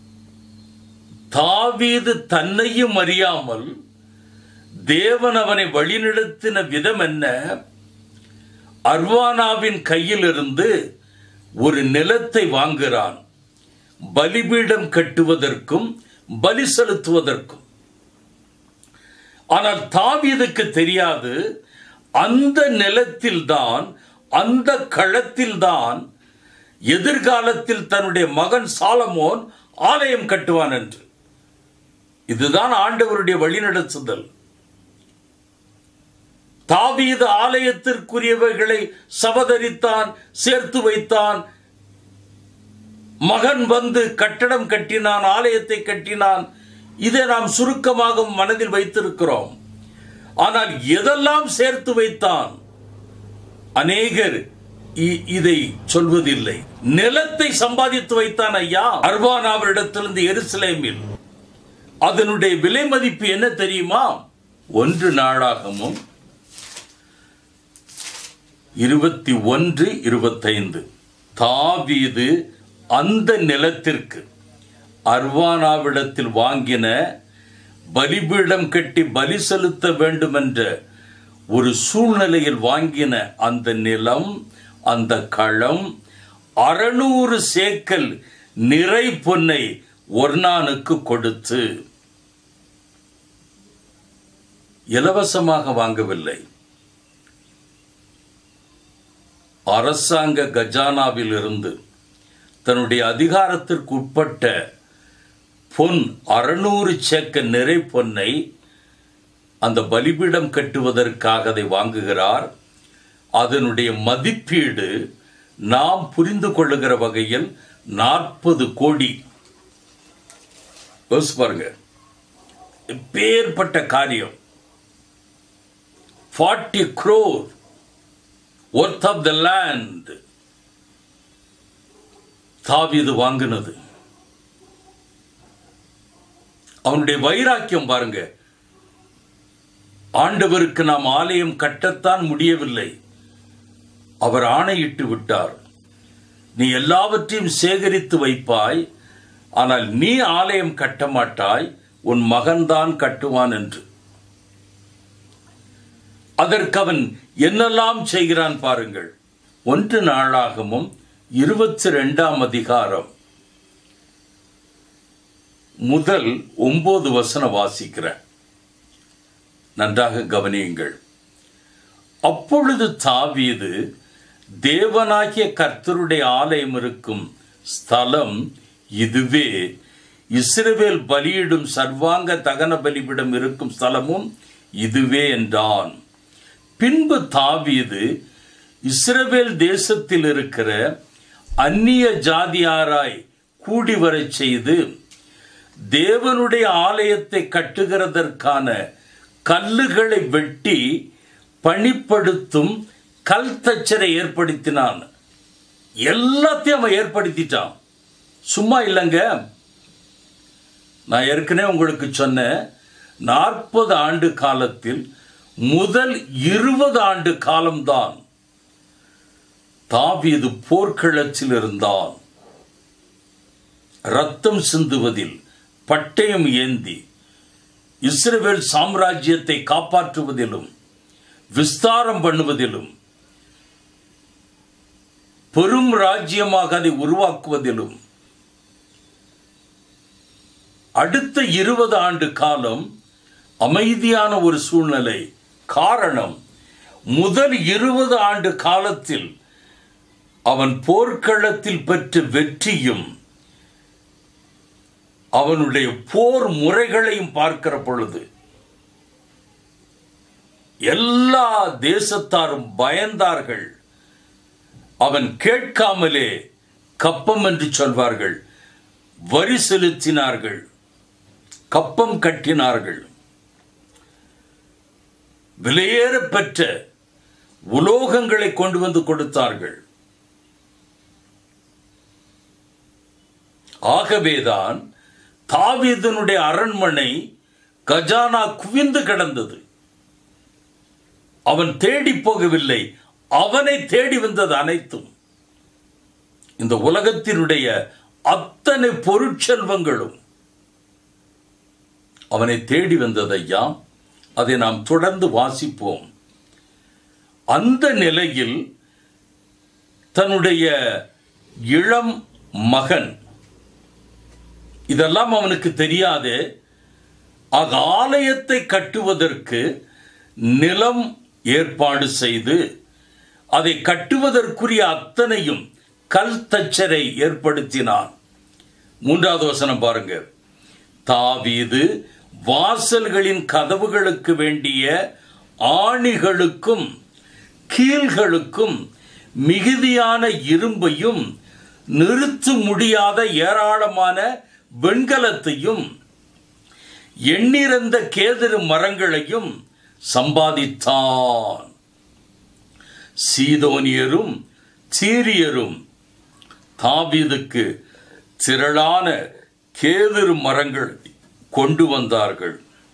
தாவீது தன்னையும் அறியாமல் தேவன் அவனை வழிநடத்தின விதம் என்ன அர்வானாவின் கையிலிருந்து ஒரு நிலத்தை வாங்குகிறான் பலிபீடம் கட்டுவதற்கும் பலி செலுத்துவதற்கும் ஆனால் தாவீதுக்கு தெரியாது அந்த நிலத்தில்தான் அந்த களத்தில்தான் எதிர்காலத்தில் தன்னுடைய மகன் சாலமோன் ஆலயம் கட்டுவான் என்று இதுதான் ஆண்டவருடைய வழிநடத்துதல் தாவீது ஆலயத்திற்குரியவைகளை சவதரித்தான் சேர்த்து வைத்தான் மகன் வந்து கட்டடம் கட்டினான் ஆலயத்தை கட்டினான் இதை நாம் சுருக்கமாக மனதில் வைத்திருக்கிறோம் ஆனால் எதெல்லாம் சேர்த்து வைத்தான் அநேகர் இ- இதை சொல்வதில்லை நிலத்தை சம்பாதித்து வைத்தான் ஐயா அர்வானாவரிடத்திலிருந்து எருசலேமில் அதனுடைய விலை மதிப்பு என்ன தெரியுமா ஒன்று நாளாகமும் இருபத்தி ஒன்று இருபத்தைந்து தாவீது அந்த நிலத்திற்கு அர்வானாவிடத்தில் வாங்கின பலிபீடம் கட்டி பலி செலுத்த வேண்டும் என்ற ஒரு சூழ்நிலையில் வாங்கின அந்த நிலம் அந்த களம் அறுநூறு சேக்கல் நிறை பொன்னை ஒர்னானுக்கு கொடுத்து இலவசமாக வாங்கவில்லை அரசாங்க கஜானாவில் இருந்து தன்னுடைய அதிகாரத்திற்கு உட்பட்ட பொன் அறுநூறு சேக்க நிறை பொன்னை அந்த பலிபீடம் கட்டுவதற்காக அதை வாங்குகிறார் அதனுடைய மதிப்பீடு நாம் புரிந்து கொள்ளுகிற வகையில் நாற்பது கோடி யோசிச்சு பாருங்க பேர்பட்ட காரியம் forty crore worth of the land தாவீது வாங்கினது அவனுடைய வைராக்கியம் பாருங்க ஆண்டவருக்கு நாம் ஆலயம் கட்டத்தான் முடியவில்லை அவர் ஆணையிட்டு விட்டார் நீ எல்லாவற்றையும் சேகரித்து வைப்பாய் ஆனால் நீ ஆலயம் கட்ட மாட்டாய் உன் மகன்தான் கட்டுவான் என்று அதற்கு அவன் என்னெல்லாம் செய்கிறான் பாருங்கள் ஒன்று நாளாகமும் இருபத்தி ரெண்டாம் அதிகாரம் முதல் ஒன்பது வசனம் வாசிக்கிறேன் நன்றாக கவனியுங்கள் அப்பொழுது தாவீது தேவனாகிய கர்த்தருடைய ஆலயம் இருக்கும் ஸ்தலம் இதுவே இஸ்ரவேல் பலியிடும் சர்வாங்க தகன பலிபிடம் இருக்கும் ஸ்தலமும் இதுவே என்றான் பின்பு தாவீது இஸ்ரவேல் தேசத்தில் இருக்கிற அந்நிய ஜாதியாராய் கூடி வரச் செய்து தேவனுடைய ஆலயத்தை கட்டுகிறதற்கான கல்லுகளை வெட்டி பணிப்படுத்தும் கல் தச்சரை ஏற்படுத்தினான் எல்லாத்தையும் அவன் ஏற்படுத்திட்டான் சும்மா இல்லைங்க நான் ஏற்கனவே உங்களுக்கு சொன்னேன் நாற்பது ஆண்டு காலத்தில் முதல் இருபது ஆண்டு காலம்தான் தாவீது போர்க்களத்தில் இருந்தான் ரத்தம் சிந்துவதில் பட்டயம் ஏந்தி இஸ்ரவேல் சாம்ராஜ்யத்தை காப்பாற்றுவதிலும் விஸ்தாரம் பண்ணுவதிலும் பெரும் ராஜ்யமாக அதை உருவாக்குவதிலும் அடுத்த இருபது ஆண்டு காலம் அமைதியான ஒரு சூழ்நிலை காரணம் முதல் இருபது ஆண்டு காலத்தில் அவன் போர்க்களத்தில் பெற்ற வெற்றியும் அவனுடைய போர் முறைகளையும் பார்க்கிற பொழுது எல்லா தேசத்தாரும் பயந்தார்கள் அவன் கேட்காமலே கப்பம் என்று சொல்வார்கள் வரி செலுத்தினார்கள் கப்பம் கட்டினார்கள் விலையேற பெற்ற உலோகங்களை கொண்டு வந்து கொடுத்தார்கள் ஆகவேதான் தாவீதனுடைய அரண்மனை கஜானா குவிந்து கிடந்தது அவன் தேடி போகவில்லை அவனை தேடி வந்தது அனைத்தும் இந்த உலகத்தினுடைய அத்தனை அத்தனை பொருட்செல்வங்களும் அவனை தேடி வந்ததையா அதை நாம் தொடர்ந்து வாசிப்போம் அந்த நிலையில் தன்னுடைய இளம் மகன் இதெல்லாம் அவனுக்கு தெரியாது ஆக ஆலயத்தை கட்டுவதற்கு நிலம் ஏற்பாடு செய்து அதை கட்டுவதற்குரிய அத்தனையும் கல் தச்சரை ஏற்படுத்தினான் மூன்றாவது வசனம் பாருங்க தாவீது வாசல்களின் கதவுகளுக்கு வேண்டிய ஆணிகளுக்கும் கீழ்களுக்கும் மிகுதியான இரும்பையும் நிறுத்த முடியாத ஏராளமான வெண்கலத்தையும் எண்ணிறந்த கேதிரு மரங்களையும் சம்பாதித்தான் சீதோனியரும் சீரியரும் தாவீதுக்கு திரளான கேதிரு மரங்கள் கொண்டு வந்தார்கள்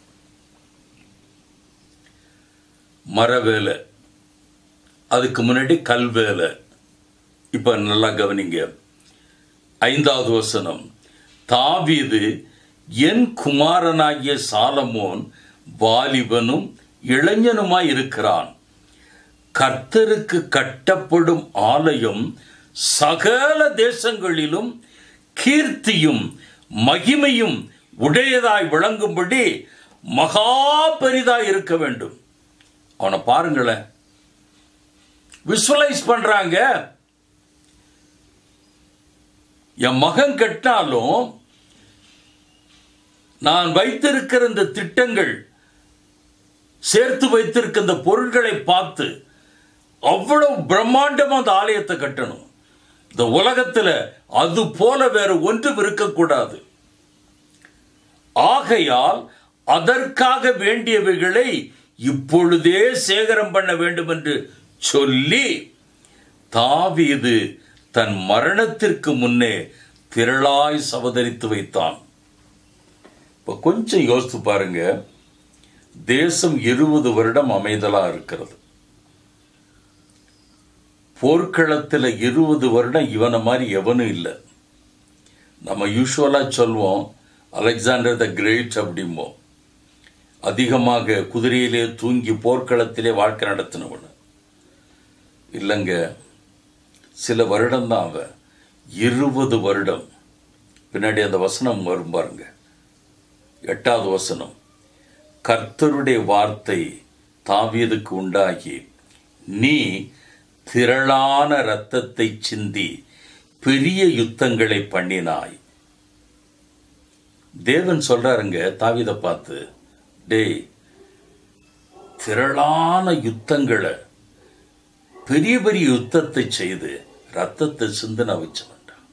மரவேலை அதுக்கு முன்னாடி கல்வேலை இப்ப நல்லா கவனிங்க ஐந்தாவது வசனம் தாவீது என் குமாரனாகிய சாலமோன் வாலிபனும் இளைஞனுமாய் இருக்கிறான் கர்த்தருக்கு கட்டப்படும் ஆலயம் சகல தேசங்களிலும் கீர்த்தியும் மகிமையும் உடையதாய் விளங்கும்படி மகா பெரிதாய் இருக்க வேண்டும் அவனை பாருங்களேன் விசுவலைஸ் பண்றாங்க என் மகன் கெட்டாலும் நான் வைத்திருக்கிற இந்த திட்டங்கள் சேர்த்து வைத்திருக்க இந்த பொருட்களை பார்த்து அவ்வளவு பிரம்மாண்டமா அந்த ஆலயத்தை கட்டணும் இந்த உலகத்துல அது போல வேற ஒன்றும் இருக்கக்கூடாது ஆகையால் அதற்காக வேண்டியவைகளை இப்பொழுதே சேகரம் பண்ண வேண்டும் என்று சொல்லி தாவீது தன் மரணத்திற்கு முன்னே திரளாய் சவதரித்து வைத்தான் இப்ப கொஞ்சம் யோசித்து பாருங்க தேசம் இருபது வருடம் அமைதலா இருக்கிறது போர்க்களத்தில் இருபது வருடம் இவனை மாதிரி எவனும் இல்லை நம்ம யூஸ்வலா சொல்வோம் அலெக்சாண்டர் த கிரேட் அப்படிம்போம் அதிகமாக குதிரையிலே தூங்கி போர்க்களத்திலே வாழ்க்கை நடத்தினவன் இல்லைங்க சில வருடம் தான் அவன் இருபது வருடம் பின்னாடி அந்த வசனம் வரும் பாருங்க எட்டாவது வசனம் கர்த்தருடைய வார்த்தை தாவீதுக்கு உண்டாகி நீ திரளான இரத்தத்தை சிந்தி பெரிய யுத்தங்களை பண்ணினாய் தேவன் சொல்றாருங்க தாவீத பார்த்து டேய் திரளான யுத்தங்களை பெரிய பெரிய யுத்தத்தை செய்து ரத்தத்தை சிந்தன வச்சவன்டா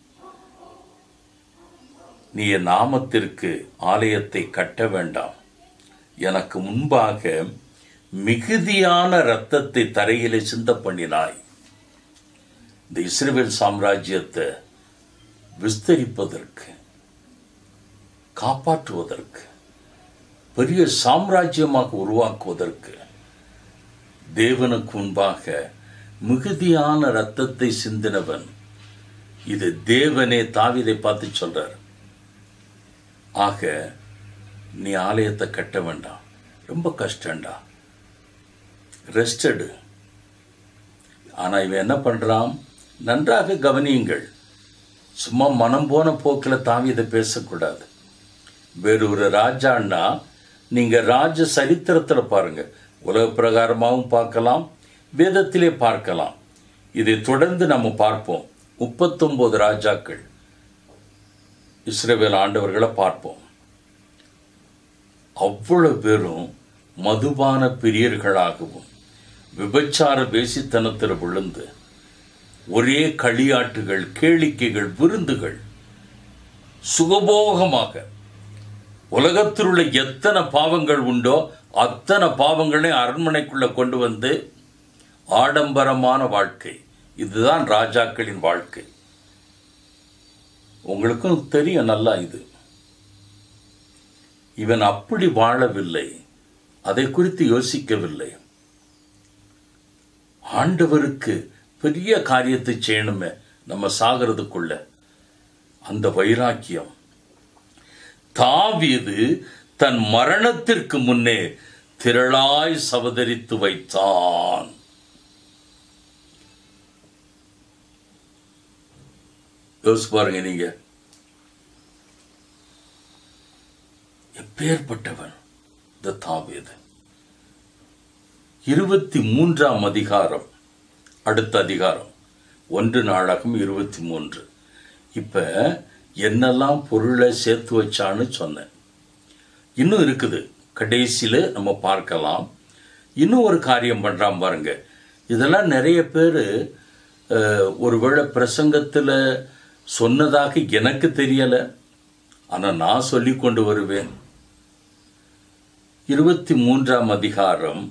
நீ என் நாமத்திற்கு ஆலயத்தை கட்ட வேண்டாம் எனக்கு முன்பாக மிகுதியான ரத்தத்தை தரையிலே சிந்த பண்ணினாய் இந்த இஸ்ரேல் சாம்ராஜ்யத்தை விஸ்தரிப்பதற்கு காப்பாற்றுவதற்கு பெரிய சாம்ராஜ்யமாக உருவாக்குவதற்கு தேவனுக்கு முன்பாக மிகுதியான ரத்தத்தை சிந்தினவன் இது தேவனே தாவிதை பார்த்து சொல்றார் ஆக நீ ஆலயத்தை கட்ட வேண்டாம் ரொம்ப கஷ்டம்டா ரெஸ்டடு ஆனா இவன் என்ன பண்றான் நன்றாக கவனியுங்கள் சும்மா மனம் போன போக்கில் தாவிதை பேசக்கூடாது வேறு ஒரு ராஜான்னா நீங்க ராஜ சரித்திரத்தில் பாருங்க உலக பிரகாரமாகவும் பார்க்கலாம் வேதத்திலே பார்க்கலாம் இதை தொடர்ந்து நம்ம பார்ப்போம் முப்பத்தொன்பது ராஜாக்கள் இஸ்ரேவேல் ஆண்டவர்களை பார்ப்போம் அவ்வளவு பேரும் மதுபான பிரியர்களாகவும் விபச்சார வேசித்தனத்தில் விழுந்து ஒரே களியாட்டுகள் கேளிக்கைகள் விருந்துகள் சுகபோகமாக உலகத்தில் உள்ள எத்தனை பாவங்கள் உண்டோ அத்தனை பாவங்களையும் அரண்மனைக்குள்ள கொண்டு வந்து ஆடம்பரமான வாழ்க்கை இதுதான் ராஜாக்களின் வாழ்க்கை உங்களுக்கும் தெரியும் நல்லா இது இவன் அப்படி வாழவில்லை அதை குறித்து யோசிக்கவில்லை ஆண்டவருக்கு பெரிய காரியத்தை செய்யணுமே நம்ம சாகிறதுக்குள்ள அந்த வைராக்கியம் தாவீது தன் மரணத்திற்கு முன்னே திரளாய் சவதரித்து வைத்தான் யோசிச்சு பாருங்க நீங்க எப்பேற்பட்டவன் இந்த தாவீது இருபத்தி மூன்றாம் அதிகாரம் அடுத்த அதிகாரம் ஒன்று நாடகம் இருபத்தி மூன்று இப்ப என்னெல்லாம் பொருளை சேர்த்து வச்சான்னு சொன்னேன் இன்னும் இருக்குது கடைசியில் நம்ம பார்க்கலாம் இன்னும் ஒரு காரியம் பண்ணுறான் பாருங்க இதெல்லாம் நிறைய பேர் ஒருவேளை பிரசங்கத்தில் சொன்னதாக எனக்கு தெரியலை ஆனால் நான் சொல்லி கொண்டு வருவேன் இருபத்தி மூன்றாம் அதிகாரம்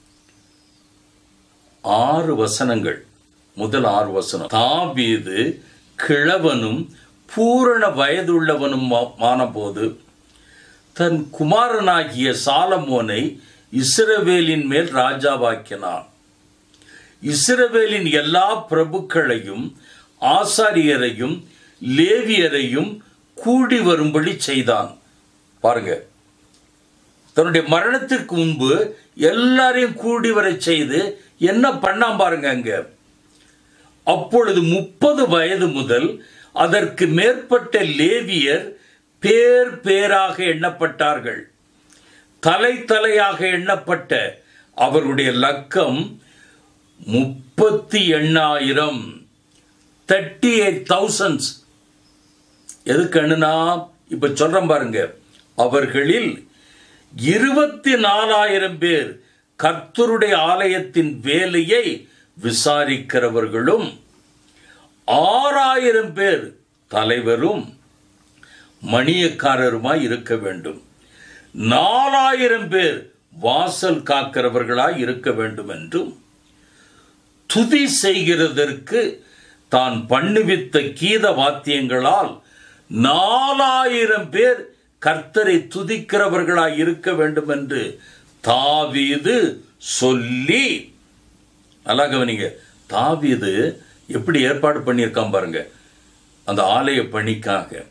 ஆறு வசனங்கள் முதல் ஆறு வசனம் தாவீது கிழவனும் பூரண வயதுள்ளவனுமான போது தன் குமாரனாகிய சாலமோனை இஸ்ரவேலின் மேல் ராஜாவாக்கினான் இஸ்ரவேலின் எல்லா பிரபுக்களையும் ஆசாரியரையும் லேவியரையும் கூடி வரும்படி செய்தான் பாருங்க தன்னுடைய மரணத்திற்கு முன்பு எல்லாரையும் கூடி வர செய்து என்ன பண்ணாம் பாருங்க அங்க அப்பொழுது முப்பது வயது முதல் அதற்கு மேற்பட்ட லேவியர் பேர் பேராக எண்ணப்பட்டார்கள் தலை தலையாக எண்ணப்பட்ட அவருடைய லக்கம் முப்பத்தி எண்ணாயிரம் தேர்ட்டி எயிட் தௌசண்ட்ஸ் எதுக்கு அண்ணுனா இப்ப சொல்றேன் பாருங்க அவர்களில் இருபத்தி நாலாயிரம் பேர் கர்த்தருடைய ஆலயத்தின் வேலையை விசாரிக்கிறவர்களும் ஆறாயிரம் பேர் தலைவரும் மணியக்காரருமாய் இருக்க வேண்டும் நாலாயிரம் பேர் வாசல் காக்கிறவர்களாய் இருக்க வேண்டும் என்றும் துதி செய்கிறதற்கு தான் பண்ணுவித்த கீத வாத்தியங்களால் நாலாயிரம் பேர் கர்த்தரை துதிக்கிறவர்களாய் இருக்க வேண்டும் என்று தாவீது சொல்லி நல்லா கவனிங்க தாவீது எப்படி ஏற்பாடு பண்ணியிருக்கான் பாருங்க அந்த ஆலய பணிக்காக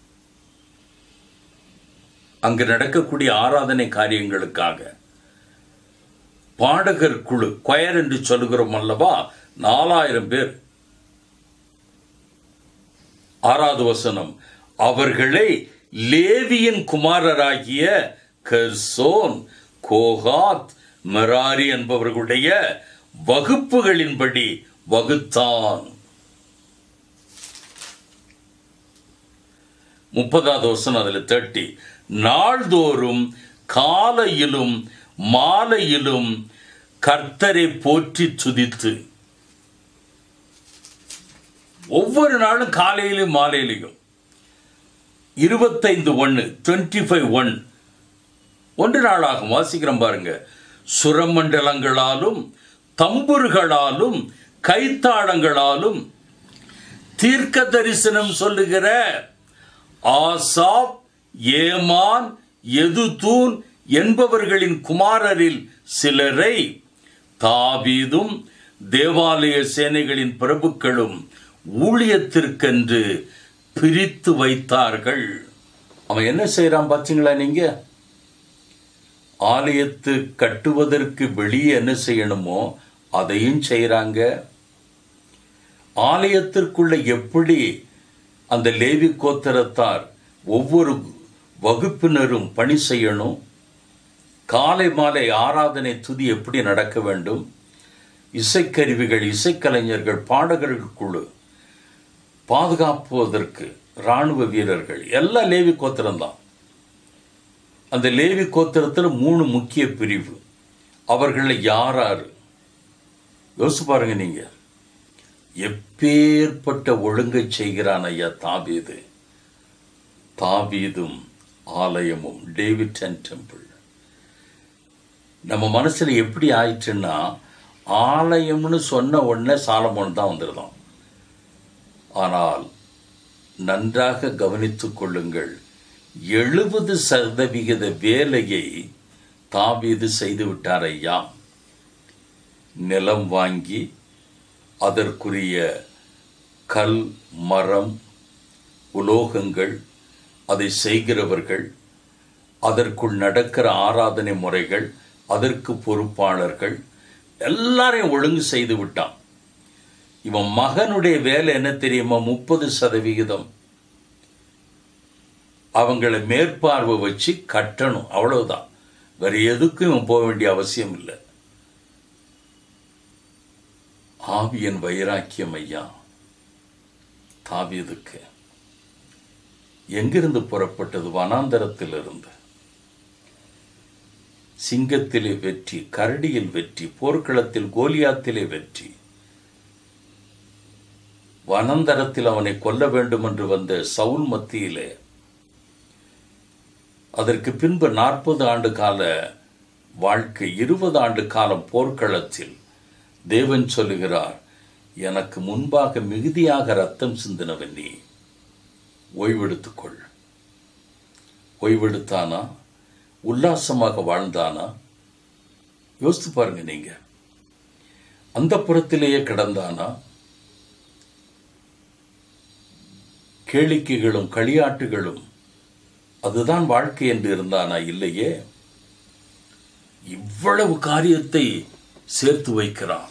அங்கு நடக்கக்கூடிய ஆராதனை காரியங்களுக்காக பாடகர் குழு கொயர் என்று சொல்லுகிறோம் அல்லவா நாலாயிரம் பேர் ஆறாவது வசனம் அவர்களை லேவியின் குமாரராகிய கர்சோன் கோகாத் மெராரி என்பவர்களுடைய வகுப்புகளின்படி வகுத்தான் முப்பதாவது வசனம் அதுல தேர்ட்டி நாள்தோறும் காலையிலும் மாலையிலும் கர்த்தரை போற்றி துதித்து ஒவ்வொரு நாளும் காலையிலும் மாலையிலையும் இருபத்தைந்து ஒன்று டுவெண்ட்டி ஃபைவ் ஒன் ஒன்று நாளாகும் வாசிக்கிறோம் பாருங்க சுரமண்டலங்களாலும் தம்புர்களாலும் கைத்தாளங்களாலும் தீர்க்க தரிசனம் சொல்லுகிற ஆசாப் ஏமான் எதுதூன் என்பவர்களின் குமாரரில் சிலரை தாவீதும் தேவாலய சேனைகளின் பிரபுக்களும் ஊழியத்திற்கென்று பிரித்து வைத்தார்கள் அவன் என்ன செய்யறான் பாத்தீங்களா நீங்க ஆலயத்து கட்டுவதற்கு வெளியே என்ன செய்யணுமோ அதையும் செய்யறாங்க ஆலயத்திற்குள்ள எப்படி அந்த லேவி கோத்தரத்தார் ஒவ்வொரு வகுப்பினரும் பணி செய்யணும் காலை மாலை ஆராதனை துதி எப்படி நடக்க வேண்டும் இசைக்கருவிகள் இசைக்கலைஞர்கள் பாடகர்கள் குழு பாதுகாப்புவதற்கு இராணுவ வீரர்கள் எல்லாம் லேவி கோத்திரம்தான் அந்த லேவி கோத்திரத்தில் மூணு முக்கிய பிரிவு அவர்களில் யாராரு யோசிச்சு பாருங்க நீங்க எப்பேற்பட்ட ஒழுங்கை செய்கிறான் ஐயா தாவீது தாவீதும் ஆலயமும் டேவிட் அண்ட் டெம்பிள் நம்ம மனசுல எப்படி ஆயிடுச்சுன்னா ஆலயம்னு சொன்ன உடனே சாலமோன் தான் வந்துருதான் ஆனால் நன்றாக கவனித்துக் கொள்ளுங்கள் எழுபது சதவிகித வேலையை தாவீது செய்து விட்டார் ஐயா நிலம் வாங்கி அதற்குரிய கல் மரம் உலோகங்கள் அதை செய்கிறவர்கள் அதற்குள் நடக்கிற ஆராதனை முறைகள் அதற்கு பொறுப்பாளர்கள் எல்லாரையும் ஒழுங்கு செய்து விட்டான் இவன் மகனுடைய வேலை என்ன தெரியுமா முப்பது சதவிகிதம் அவங்கள மேற்பார்வை வச்சு கட்டணும் அவ்வளவுதான் வேற எதுக்கும் இவன் போக வேண்டிய அவசியம் இல்லை ஆவியன் வைராக்கியம் ஐயா தாவியதுக்கு எங்கிருந்து புறப்பட்டது வனாந்தரத்திலிருந்து சிங்கத்திலே வெற்றி கரடியில் வெற்றி போர்க்களத்தில் கோலியாத்திலே வெற்றி வனந்தரத்தில் அவனை கொல்ல வேண்டும் என்று வந்த சவுல் மத்தியிலே அதற்கு பின்பு நாற்பது ஆண்டு கால வாழ்க்கை இருபது ஆண்டு காலம் போர்க்களத்தில் தேவன் சொல்லுகிறார் எனக்கு முன்பாக மிகுதியாக ரத்தம் சிந்தினவன் நீ ஓய்வெடுத்துக்கொள் ஓய்வெடுத்தானா உல்லாசமாக வாழ்ந்தானா யோசித்து பாருங்க நீங்க அந்த புறத்திலேயே கிடந்தானா கேளிக்கைகளும் களியாட்டுகளும் அதுதான் வாழ்க்கை என்று இருந்தானா இல்லையே இவ்வளவு காரியத்தை சேர்த்து வைக்கிறான்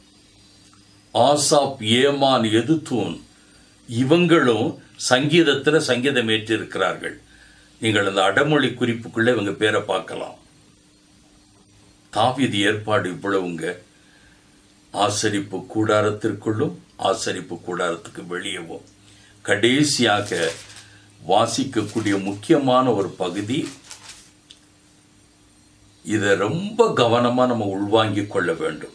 ஆசாப் ஏமான் எதுத்தூன் இவங்களும் சங்கீதத்தில் சங்கீதம் ஏற்றிருக்கிறார்கள் நீங்கள் அந்த அடமொழி குறிப்புக்குள்ளே இவங்க பேரை பார்க்கலாம் தாவீது ஏற்பாடு இவ்வளவுங்க ஆசரிப்பு கூடாரத்திற்குள்ளும் ஆசரிப்பு கூடாரத்துக்கு வெளியவும் கடைசியாக வாசிக்கக்கூடிய முக்கியமான ஒரு பகுதி இதை ரொம்ப கவனமா நம்ம உள்வாங்கிக் கொள்ள வேண்டும்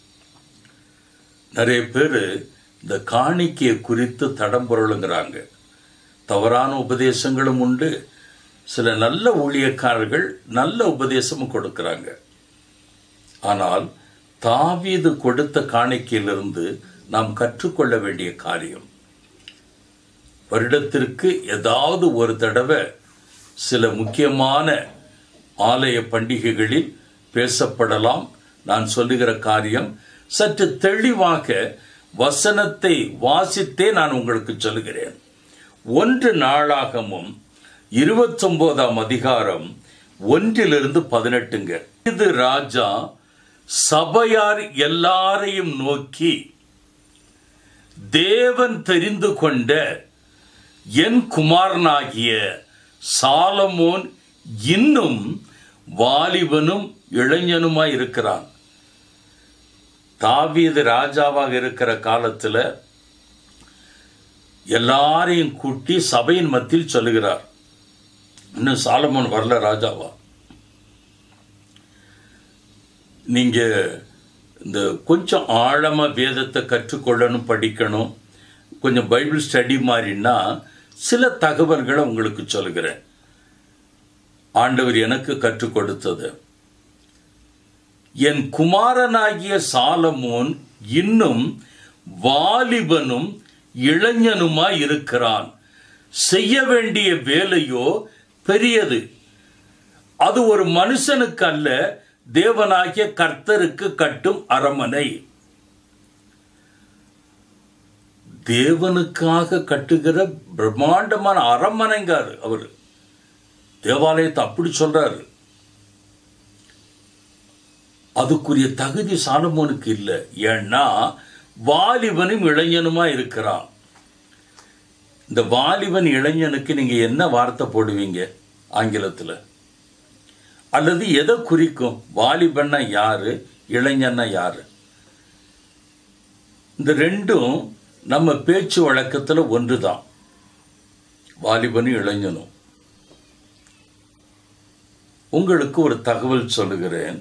நிறைய பேர் இந்த காணிக்கையை குறித்து தடம்பொருளுங்கிறாங்க தவறான உபதேசங்களும் உண்டு சில நல்ல ஊழியக்காரர்கள் நல்ல உபதேசமும் கொடுக்கிறாங்க ஆனால் தாவீது கொடுத்த காணிக்கையிலிருந்து நாம் கற்றுக்கொள்ள வேண்டிய காரியம் வருடத்திற்கு ஏதாவது ஒரு தடவை சில முக்கியமான ஆலய பண்டிகைகளில் பேசப்படலாம் நான் சொல்லுகிற காரியம் சற்று தெளிவாக வசனத்தை வாசித்தே நான் உங்களுக்கு சொல்லுகிறேன் ஒன்று நாளாகமும் இருபத்தொன்பதாம் அதிகாரம் ஒன்றிலிருந்து பதினெட்டுங்க இது ராஜா சபையார் எல்லாரையும் நோக்கி தேவன் தெரிந்து கொண்ட என் குமாரனாகிய சாலமோன் இன்னும் வாலிபனும் இளைஞனுமாய் இருக்கிறான் தாவீது ராஜாவாக இருக்கிற காலத்துல எல்லாரையும் கூட்டி சபையின் மத்தியில் சொல்லுகிறார் இன்னும் சாலமோன் வரல ராஜாவா நீங்க இந்த கொஞ்சம் ஆழமா வேதத்தை கற்றுக்கொள்ளணும் படிக்கணும் கொஞ்சம் பைபிள் ஸ்டடி மாதிரின்னா சில தகவல்களை உங்களுக்கு சொல்லுகிறேன் ஆண்டவர் எனக்கு கற்றுக் கொடுத்தது என் குமாரனாகிய சாலமோன் இன்னும் வாலிபனும் இளைஞனுமாய் இருக்கிறான் செய்ய வேண்டிய வேலையோ பெரியது அது ஒரு மனுஷனுக்கு அல்ல தேவனாகிய கர்த்தருக்கு கட்டும் அரமனை தேவனுக்காக கட்டுகிற பிரம்மாண்டமான அரண்மனைங்காரு அவர் தேவாலயத்தை அப்படி சொல்றாரு அதுக்குரிய தகுதி சாலமோனுக்கு இல்லை ஏன்னா வாலிபனும் இளைஞனுமா இருக்கிறான் இந்த வாலிபன் இளைஞனுக்கு நீங்க என்ன வார்த்தை போடுவீங்க ஆங்கிலத்தில் அல்லது எதை குறிக்கும் வாலிபன்னா யாரு இளைஞன்னா யாரு இந்த ரெண்டும் நம்ம பேச்சு வழக்கத்தில் ஒன்றுதான் வாலிபனும் இளைஞனும் உங்களுக்கு ஒரு தகவல் சொல்லுகிறேன்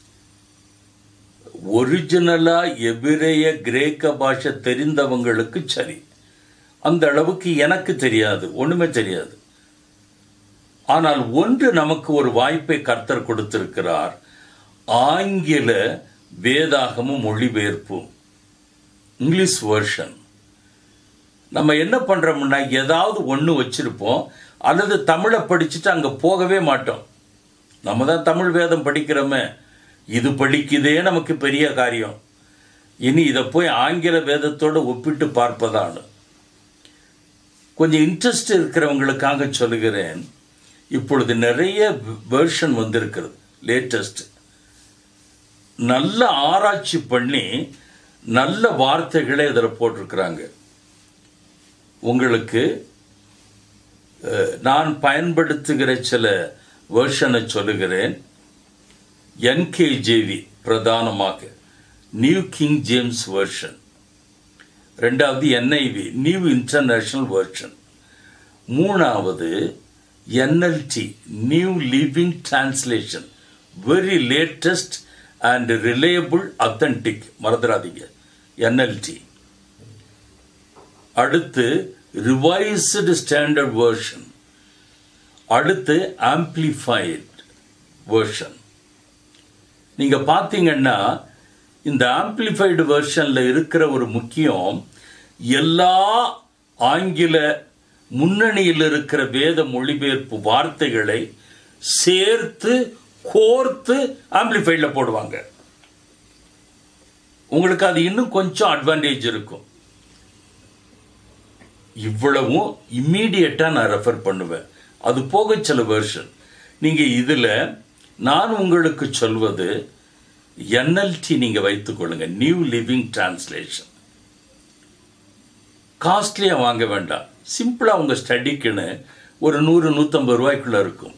ஒரிஜினலா எபிரேய கிரேக்க பாஷை தெரிந்தவங்களுக்கு சரி அந்த அளவுக்கு எனக்கு தெரியாது ஒண்ணுமே தெரியாது ஆனால் ஒன்று நமக்கு ஒரு வாய்ப்பை கர்த்தர் கொடுத்திருக்கிறார் ஆங்கில வேதாகமும் மொழிபெயர்ப்பும் இங்கிலீஷ் வெர்ஷன் நம்ம என்ன பண்றோம்னா ஏதாவது ஒன்று வச்சிருப்போம் அல்லது தமிழை படிச்சுட்டு அங்கே போகவே மாட்டோம் நம்ம தான் தமிழ் வேதம் படிக்கிறோமே இது படிக்குதே நமக்கு பெரிய காரியம் இனி இதை போய் ஆங்கில வேதத்தோடு ஒப்பிட்டு பார்ப்பதான்னு கொஞ்சம் இன்ட்ரெஸ்ட் இருக்கிறவங்களுக்காக சொல்லுகிறேன் இப்பொழுது நிறைய வெர்ஷன் வந்திருக்கிறது லேட்டஸ்ட் நல்ல ஆராய்ச்சி பண்ணி நல்ல வார்த்தைகளை அதில் போட்டிருக்கிறாங்க உங்களுக்கு அஹ், நான் பயன்படுத்துகிற சில வெர்ஷனை சொல்லுகிறேன் என்கேஜேவி பிரதானமாக நியூ கிங் ஜேம்ஸ் வெர்ஷன் ரெண்டாவது என்ஐவி நியூ இன்டர்நேஷனல் வெர்ஷன் மூணாவது NLT new living translation very latest and reliable authentic மறந்துடாதீங்க என்எல்டி அடுத்து ரிவைஸ்டு ஸ்டாண்டர்ட் வெர்ஷன் அடுத்து ஆம்ப்ளிஃபைட் வெர்ஷன் நீங்க பார்த்தீங்கன்னா இந்த ஆம்ப்ளிஃபைடு வெர்ஷன்ல இருக்கிற ஒரு முக்கியம் எல்லா ஆங்கில முன்னணியில் இருக்கிற வேத மொழிபெயர்ப்பு வார்த்தைகளை சேர்த்து கோர்த்து ஆம்ப்ளிஃபைட்ல போடுவாங்க உங்களுக்கு அது இன்னும் கொஞ்சம் அட்வான்டேஜ் இருக்கும் இவ்வளவும் இம்மீடியட்டா நான் ரெஃபர் பண்ணுவேன் அது போக சில வெர்ஷன் நீங்க இதுல நான் உங்களுக்கு சொல்வது என்எல்டி நீங்க வைத்துக் கொள்ளுங்க நியூ லிவிங் டிரான்ஸ்லேஷன் காஸ்ட்லியா வாங்க வேண்டாம் சிம்பிளா உங்க ஸ்டடிக்குன்னு ஒரு நூறு நூத்தம்பது ரூபாய்க்குள்ள இருக்கும்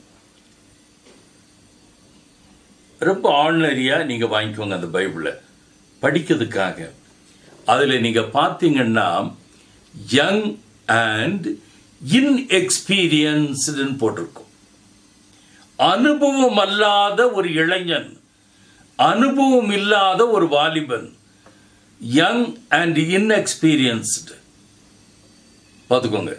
ரொம்ப ஆர்டினரியா நீங்க வாங்கிக்கோங்க அந்த பைபிளை படிக்கிறதுக்காக அதுல நீங்க பார்த்தீங்கன்னா யங் அண்ட் இன்எக்ஸ்பீரியன்ஸ்டுன்னு போட்டிருக்கும் அனுபவம் அல்லாத ஒரு இளைஞன் அனுபவம் இல்லாத ஒரு வாலிபன் யங் அண்ட் இன்எக்ஸ்பீரியன்ஸ்டு பார்த்துக்கோங்க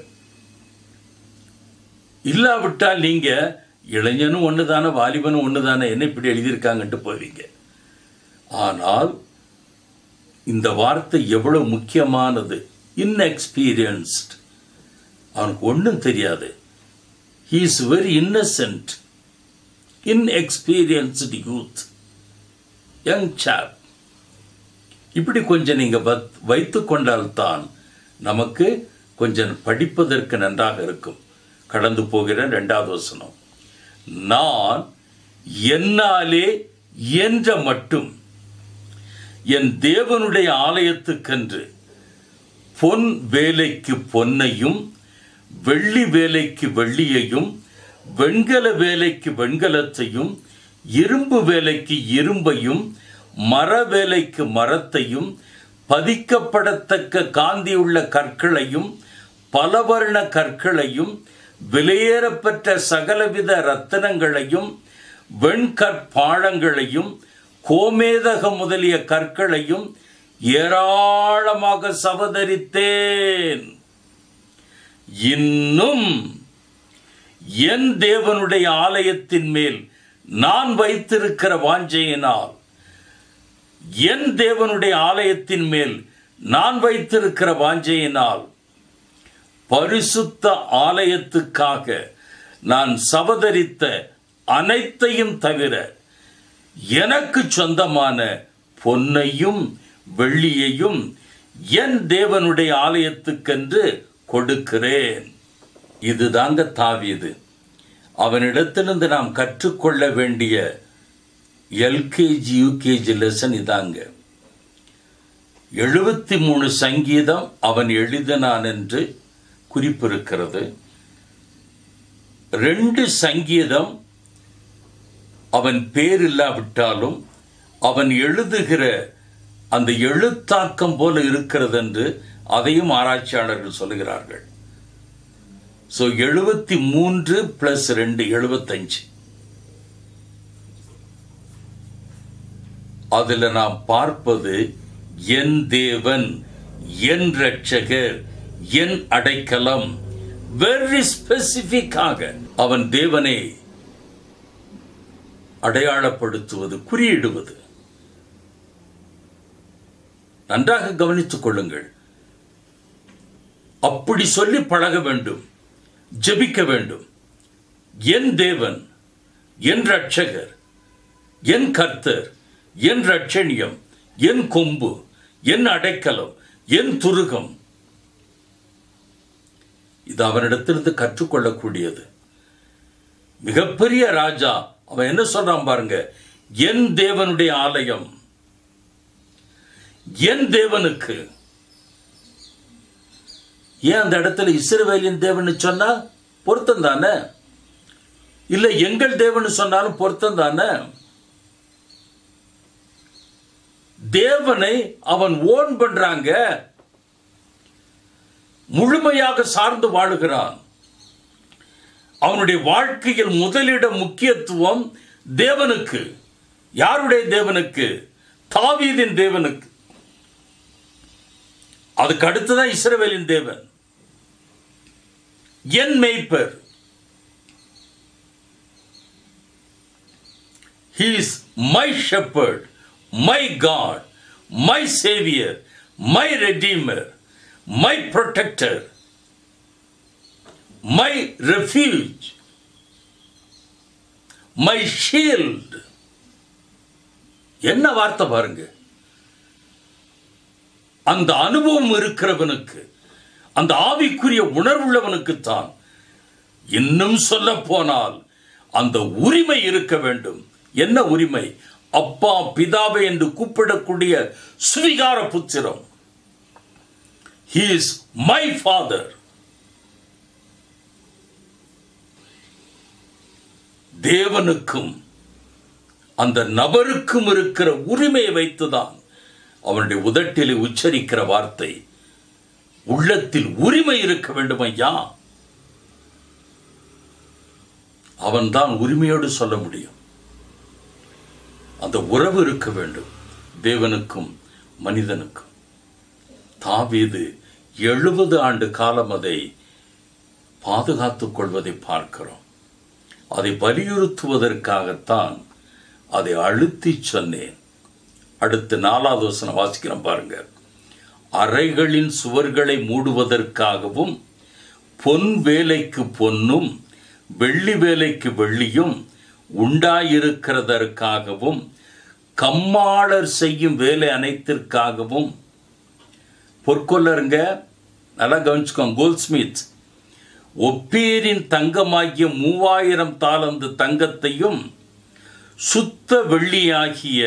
இல்லாவிட்டால் நீங்க இளைஞனும் ஒண்ணுதானே வாலிபனும் ஒண்ணுதானே என்ன இப்படி எழுதியிருக்காங்கன்ட்டு போவீங்க ஆனால் இந்த வார்த்தை எவ்வளவு முக்கியமானது இன்எக்ஸ்பீரியன்ஸ்ட் அவனுக்கு ஒன்றும் தெரியாது he is very innocent inexperienced youth young chap இப்படி கொஞ்சம் நீங்க வத்- வைத்துக் கொண்டால்தான் நமக்கு கொஞ்சம் படிப்பதற்கு நன்றாக இருக்கும் கடந்து போகிற இரண்டாவது வசனம் நான் என்னாலே இயன்ற மட்டும் என் தேவனுடைய ஆலயத்துக்கென்று பொன் வேலைக்கு பொன்னையும் வெள்ளி வேலைக்கு வெள்ளியையும் வெண்கல வேலைக்கு வெண்கலத்தையும் இரும்பு வேலைக்கு இரும்பையும் மர வேலைக்கு மரத்தையும் பதிக்கப்படத்தக்க காந்தியுள்ள கற்களையும் பலவர்ண கற்களையும் விலையேறப்பெற்ற சகலவித ரத்தினங்களையும் வெண்கற்பாழங்களையும் கோமேதக முதலிய கற்களையும் ஏராளமாக சவதரித்தேன் இன்னும் என் தேவனுடைய ஆலயத்தின் மேல் நான் வைத்திருக்கிற வாஞ்சையினால் என் தேவனுடைய ஆலயத்தின் மேல் நான் வைத்திருக்கிற வாஞ்சையினால் பரிசுத்த ஆலயத்துக்காக நான் சவதரித்த அனைத்தையும் தவிர எனக்கு சொந்தமான பொன்னையும் வெள்ளியையும் என் தேவனுடைய ஆலயத்துக்கென்று கொடுக்கிறேன் இதுதாங்க தாவீது அவனிடத்திலிருந்து நாம் கற்றுக்கொள்ள வேண்டிய எல்கேஜி யூகேஜி லெசன் இதாங்க எழுபத்தி மூணு சங்கீதம் அவன் எழுதினான் என்று குறிப்பிருக்கிறது ரெண்டு சங்கீதம் அவன் பேர் இல்லாவிட்டாலும் அவன் எழுதுகிற அந்த எழுத்தாக்கம் போல இருக்கிறது என்று அதையும் ஆராய்ச்சியாளர்கள் சொல்லுகிறார்கள் ஸோ எழுபத்தி மூன்று பிளஸ் ரெண்டு எழுபத்தஞ்சு அதுல நாம் பார்ப்பது என் தேவன் என் ரட்சகர் என் அடைக்கலம் வெரி ஸ்பெசிபிக்காக அவன் தேவனை அடையாளப்படுத்துவது குறியிடுவது நன்றாக கவனித்துக் கொள்ளுங்கள் அப்படி சொல்லி பழக வேண்டும் ஜெபிக்க வேண்டும் என் தேவன் என் ரட்சகர் என் கர்த்தர் என் ரட்சணியம் என் கொம்பு என் அடைக்கலம் என் துருகம் இது அவனிடத்திலிருந்து கற்றுக்கொள்ளக்கூடியது மிகப்பெரிய ராஜா அவன் என்ன சொல்றான் பாருங்க என் தேவனுடைய ஆலயம் என் தேவனுக்கு ஏன் அந்த இடத்துல இஸ்ரவேலின் தேவன் சொன்னா பொருத்தம் தானே இல்ல எங்கள் தேவன் சொன்னாலும் பொருத்தம் தானே தேவனை அவன் ஓன் பண்றாங்க முழுமையாக சார்ந்து வாழுகிறான் அவனுடைய வாழ்க்கையில் முதலிட முக்கியத்துவம் தேவனுக்கு யாருடைய தேவனுக்கு தாவீதின் தேவனுக்கு அதுக்கு அடுத்துதான் இஸ்ரவேலின் தேவன் என் மெய்ப்பர் He is my shepherd, my God, my Savior, my Redeemer, my Protector, my refuge, my shield. என்ன வார்த்தை பாருங்க அந்த அனுபவம் இருக்கிறவனுக்கு அந்த ஆவிக்குரிய உணர்வுள்ளவனுக்குத்தான் இன்னும் சொல்ல போனால் அந்த உரிமை இருக்க வேண்டும் என்ன உரிமை அப்பா பிதாவை என்று கூப்பிடக்கூடிய சுவிகார புத்திரம் ஹி இஸ் மை ஃபாதர் தேவனுக்கும் அந்த நபருக்கும் இருக்கிற உரிமையை வைத்துதான் அவனுடைய உதட்டிலே உச்சரிக்கிற வார்த்தை உள்ளத்தில் உரிமை இருக்க வேண்டும் ஐயா அவன்தான் உரிமையோடு சொல்ல முடியும் அந்த உறவு இருக்க வேண்டும் தேவனுக்கும் மனிதனுக்கும் தாவீது எழுபது ஆண்டு காலம் அதை பாதுகாத்துக் கொள்வதை பார்க்கிறோம் அதை வலியுறுத்துவதற்காகத்தான் அதை அழுத்தி சொன்னேன் அடுத்து நாலாவது வசனம் வாசிக்கிறோம் பாருங்க அறைகளின் சுவர்களை மூடுவதற்காகவும் பொன் வேலைக்கு பொன்னும் வெள்ளி வேலைக்கு வெள்ளியும் உண்டாயிருக்கிறதற்காகவும் கம்மாளர் செய்யும் வேலை அனைத்திற்காகவும் பொற்கொள்ளருங்க நல்லா கவனிச்சுக்கோங்க கோல்ட்ஸ்மித் ஒப்பீரின் தங்கமாகிய மூவாயிரம் தாளந்து தங்கத்தையும் சுத்த வெள்ளியாகிய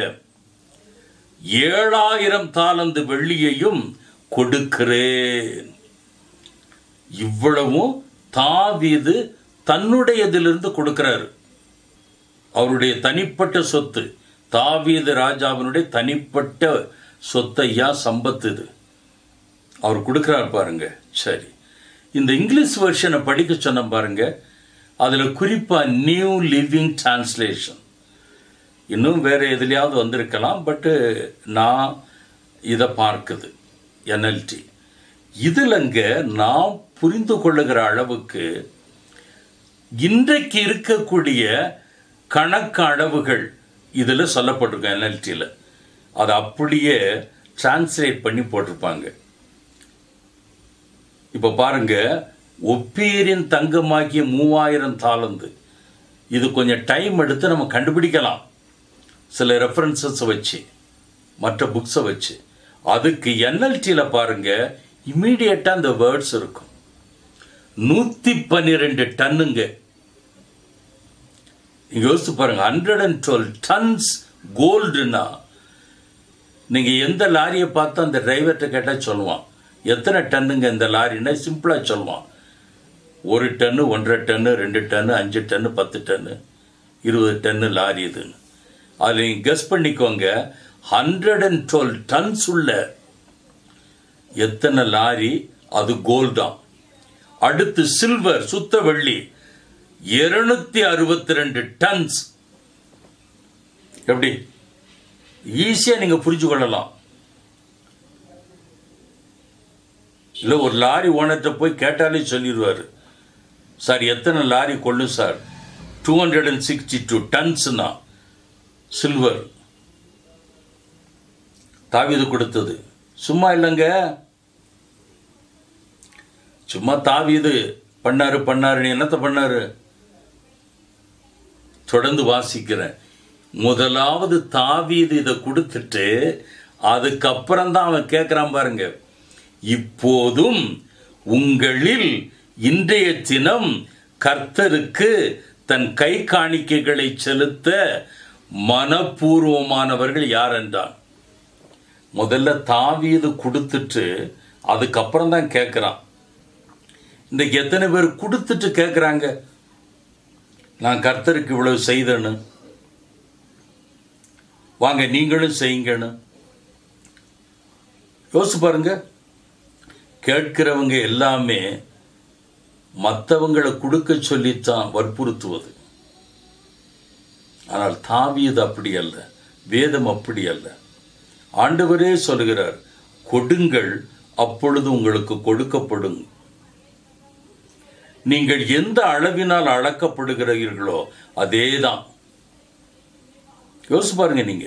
ஏழாயிரம் தாளந்து வெள்ளியையும் கொடுக்கிறேன் இவ்வளவும் தாவீது தன்னுடையதிலிருந்து கொடுக்கிறாரு அவருடைய தனிப்பட்ட சொத்து தாவீது ராஜாவினுடைய தனிப்பட்ட சொத்தையா சம்பத்து இது அவர் கொடுக்கிறார் பாருங்க சரி இந்த இங்கிலீஷ் வெர்ஷனை படிக்க சொன்ன பாருங்க அதில் குறிப்பாக நியூ லிவிங் டிரான்ஸ்லேஷன் இன்னும் வேற எதுலையாவது வந்திருக்கலாம் பட்டு நான் இதை பார்க்குது என்எல்டி இதுலங்க நாம் புரிந்து கொள்ளுகிற அளவுக்கு இன்றைக்கு இருக்கக்கூடிய கணக்கு அளவுகள் இதில் சொல்லப்பட்டிருக்கும் என்எல்டியில் அதை அப்படியே டிரான்ஸ்லேட் பண்ணி போட்டிருப்பாங்க இப்போ பாருங்க ஒப்பீரின் தங்கமாகிய மூவாயிரம் தாளந்து இது கொஞ்சம் டைம் எடுத்து நம்ம கண்டுபிடிக்கலாம் சில ரெஃபரன்சஸ் வச்சு மற்ற புக்ஸை வச்சு அதுக்கு என்எல்டியில் பாருங்க இம்மீடியட்டாக அந்த வேர்ட்ஸ் இருக்கும் நூற்றி பன்னிரெண்டு டன்னுங்க நீங்க யோசிச்சு பாருங்க ஹண்ட்ரட் அண்ட் டுவெல் டன்ஸ் கோல்டுனா நீங்க எந்த லாரியை பார்த்து அந்த டிரைவர்கிட்ட கேட்டால் சொல்லுவான் எத்தனை டன்னுங்க இந்த லாரின்னா சிம்பிளாக சொல்லுவான் ஒரு டன்னு ஒன்றரை டன்னு ரெண்டு டன்னு அஞ்சு டன்னு பத்து டன்னு இருபது டன்னு லாரி இதுன்னு அதில் நீங்கள் கெஸ் பண்ணிக்கோங்க ஹண்ட்ரட் அண்ட் டுவெல் டன்ஸ் உள்ள எத்தனை லாரி அது கோல்டாம் அடுத்து சில்வர் சுத்த வெள்ளி இருநூத்தி அறுபத்தி ரெண்டு டன்ஸ் எப்படி ஈஸியா நீங்க புரிஞ்சு கொள்ளலாம் இல்ல ஒரு லாரி ஓனர்கிட்ட போய் கேட்டாலே சொல்லிடுவாரு சார் எத்தனை லாரி கொள்ளும் sir two hundred and sixty two டன்ஸ்னா சில்வர் தாவிது கொடுத்தது சும்மா இல்லைங்க சும்மா தாவிது பண்ணாரு பண்ணாரு என்னத்த பண்ணாரு தொடர்ந்து வாசிக்கிறேன் முதலாவது தாவீது இதை கொடுத்துட்டு அதுக்கப்புறம் தான் அவன் கேட்குறான் பாருங்க இப்போதும் உங்களில் இன்றைய தினம் கர்த்தருக்கு தன் கை காணிக்கைகளை செலுத்த மனப்பூர்வமானவர்கள் யார் என்றான் முதல்ல தாவீது கொடுத்துட்டு அதுக்கப்புறம் தான் கேட்குறான் இன்றைக்கு எத்தனை பேர் கொடுத்துட்டு கேட்குறாங்க நான் கர்த்தருக்கு இவ்வளவு செய்தேன்னு வாங்க நீங்களும் செய்யுங்கன்னு யோசிச்சு பாருங்க கேட்கிறவங்க எல்லாமே மற்றவங்களை கொடுக்க சொல்லித்தான் வற்புறுத்துவது ஆனால் தாவீது அப்படி அல்ல வேதம் அப்படி அல்ல ஆண்டவரே சொல்கிறார் கொடுங்கள் அப்பொழுது உங்களுக்கு கொடுக்கப்படும் நீங்கள் எந்த அளவினால் அளக்கப்படுகிறீர்களோ அதேதான் யோசிச்சு பாருங்க நீங்க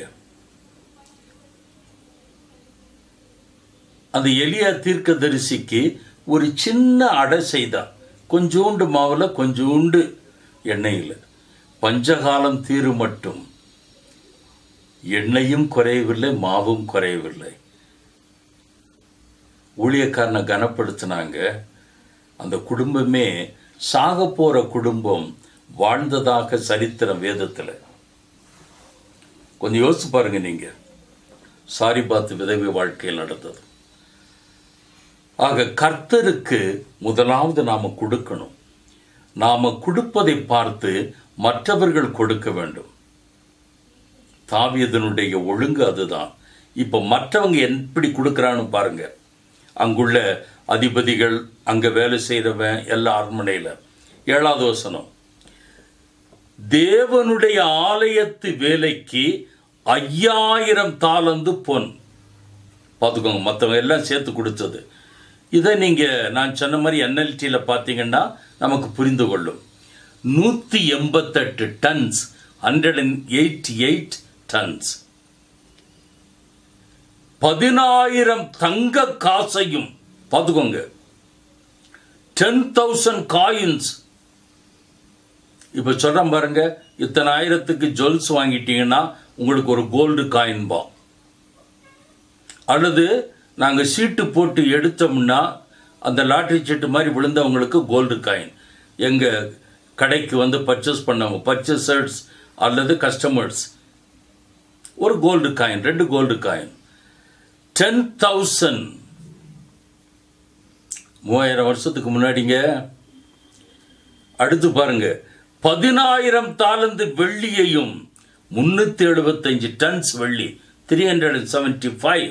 அந்த எளிய தீர்க்கதரிசிக்கு ஒரு சின்ன அடை செய்தான் கொஞ்சோண்டு மாவுல கொஞ்சோண்டு எண்ணெயில் பஞ்சகாலம் தீரு மட்டும் எண்ணெயும் குறையவில்லை மாவும் குறையவில்லை ஊழியக்காரனை கனப்படுத்தினாங்க அந்த குடும்பமே சாக போற குடும்பம் வாழ்ந்ததாக சரித்திரம் வேதத்துல கொஞ்சம் யோசிச்சு பாருங்க நீங்க சாரி பார்த்து விதவை வாழ்க்கையில் நடந்தது ஆக கர்த்தருக்கு முதலாவது நாம கொடுக்கணும் நாம கொடுப்பதை பார்த்து மற்றவர்கள் கொடுக்க வேண்டும் தாவியதனுடைய ஒழுங்கு அதுதான் இப்ப மற்றவங்க எப்படி கொடுக்கறான்னு பாருங்க அங்குள்ள அதிபதிகள் அங்க வேலை செய்கிறவன் எல்லா அரண்மனையில ஏழாவது வசனம் தேவனுடைய ஆலயத்து வேலைக்கு ஐயாயிரம் தாளந்து பொன் பார்த்துக்கோங்க மற்றவங்க எல்லாம் சேர்த்து கொடுத்தது இதை நீங்க நான் சொன்ன மாதிரி என்எல்டியில் பார்த்தீங்கன்னா நமக்கு புரிந்து கொள்ளும் நூற்றி எண்பத்தெட்டு tons hundred and eighty eight tons பதினாயிரம் தங்க காசையும் பார்த்துக்கோங்க டென் தௌசண்ட் காயின்ஸ் இப்போ சொல்கிறேன் பாருங்க இத்தனை ஆயிரத்துக்கு ஜுவல்ஸ் வாங்கிட்டீங்கன்னா உங்களுக்கு ஒரு கோல்டு காயின் பா அல்லது நாங்கள் சீட்டு போட்டு எடுத்தோம்னா அந்த லாட்டரி சீட்டு மாதிரி விழுந்தவங்களுக்கு கோல்டு காயின் எங்கள் கடைக்கு வந்து பர்ச்சேஸ் பண்ணவங்க பர்ச்சேசர்ஸ் அல்லது கஸ்டமர்ஸ் ஒரு கோல்டு காயின் ரெண்டு கோல்டு காயின் டென் தௌசண்ட் மூவாயிரம் வருஷத்துக்கு முன்னாடிங்க அடுத்து பாருங்க பதினாயிரம் தாளந்து வெள்ளியையும் முன்னூத்தி எழுபத்தஞ்சு டன்ஸ் வெள்ளி three hundred and seventy five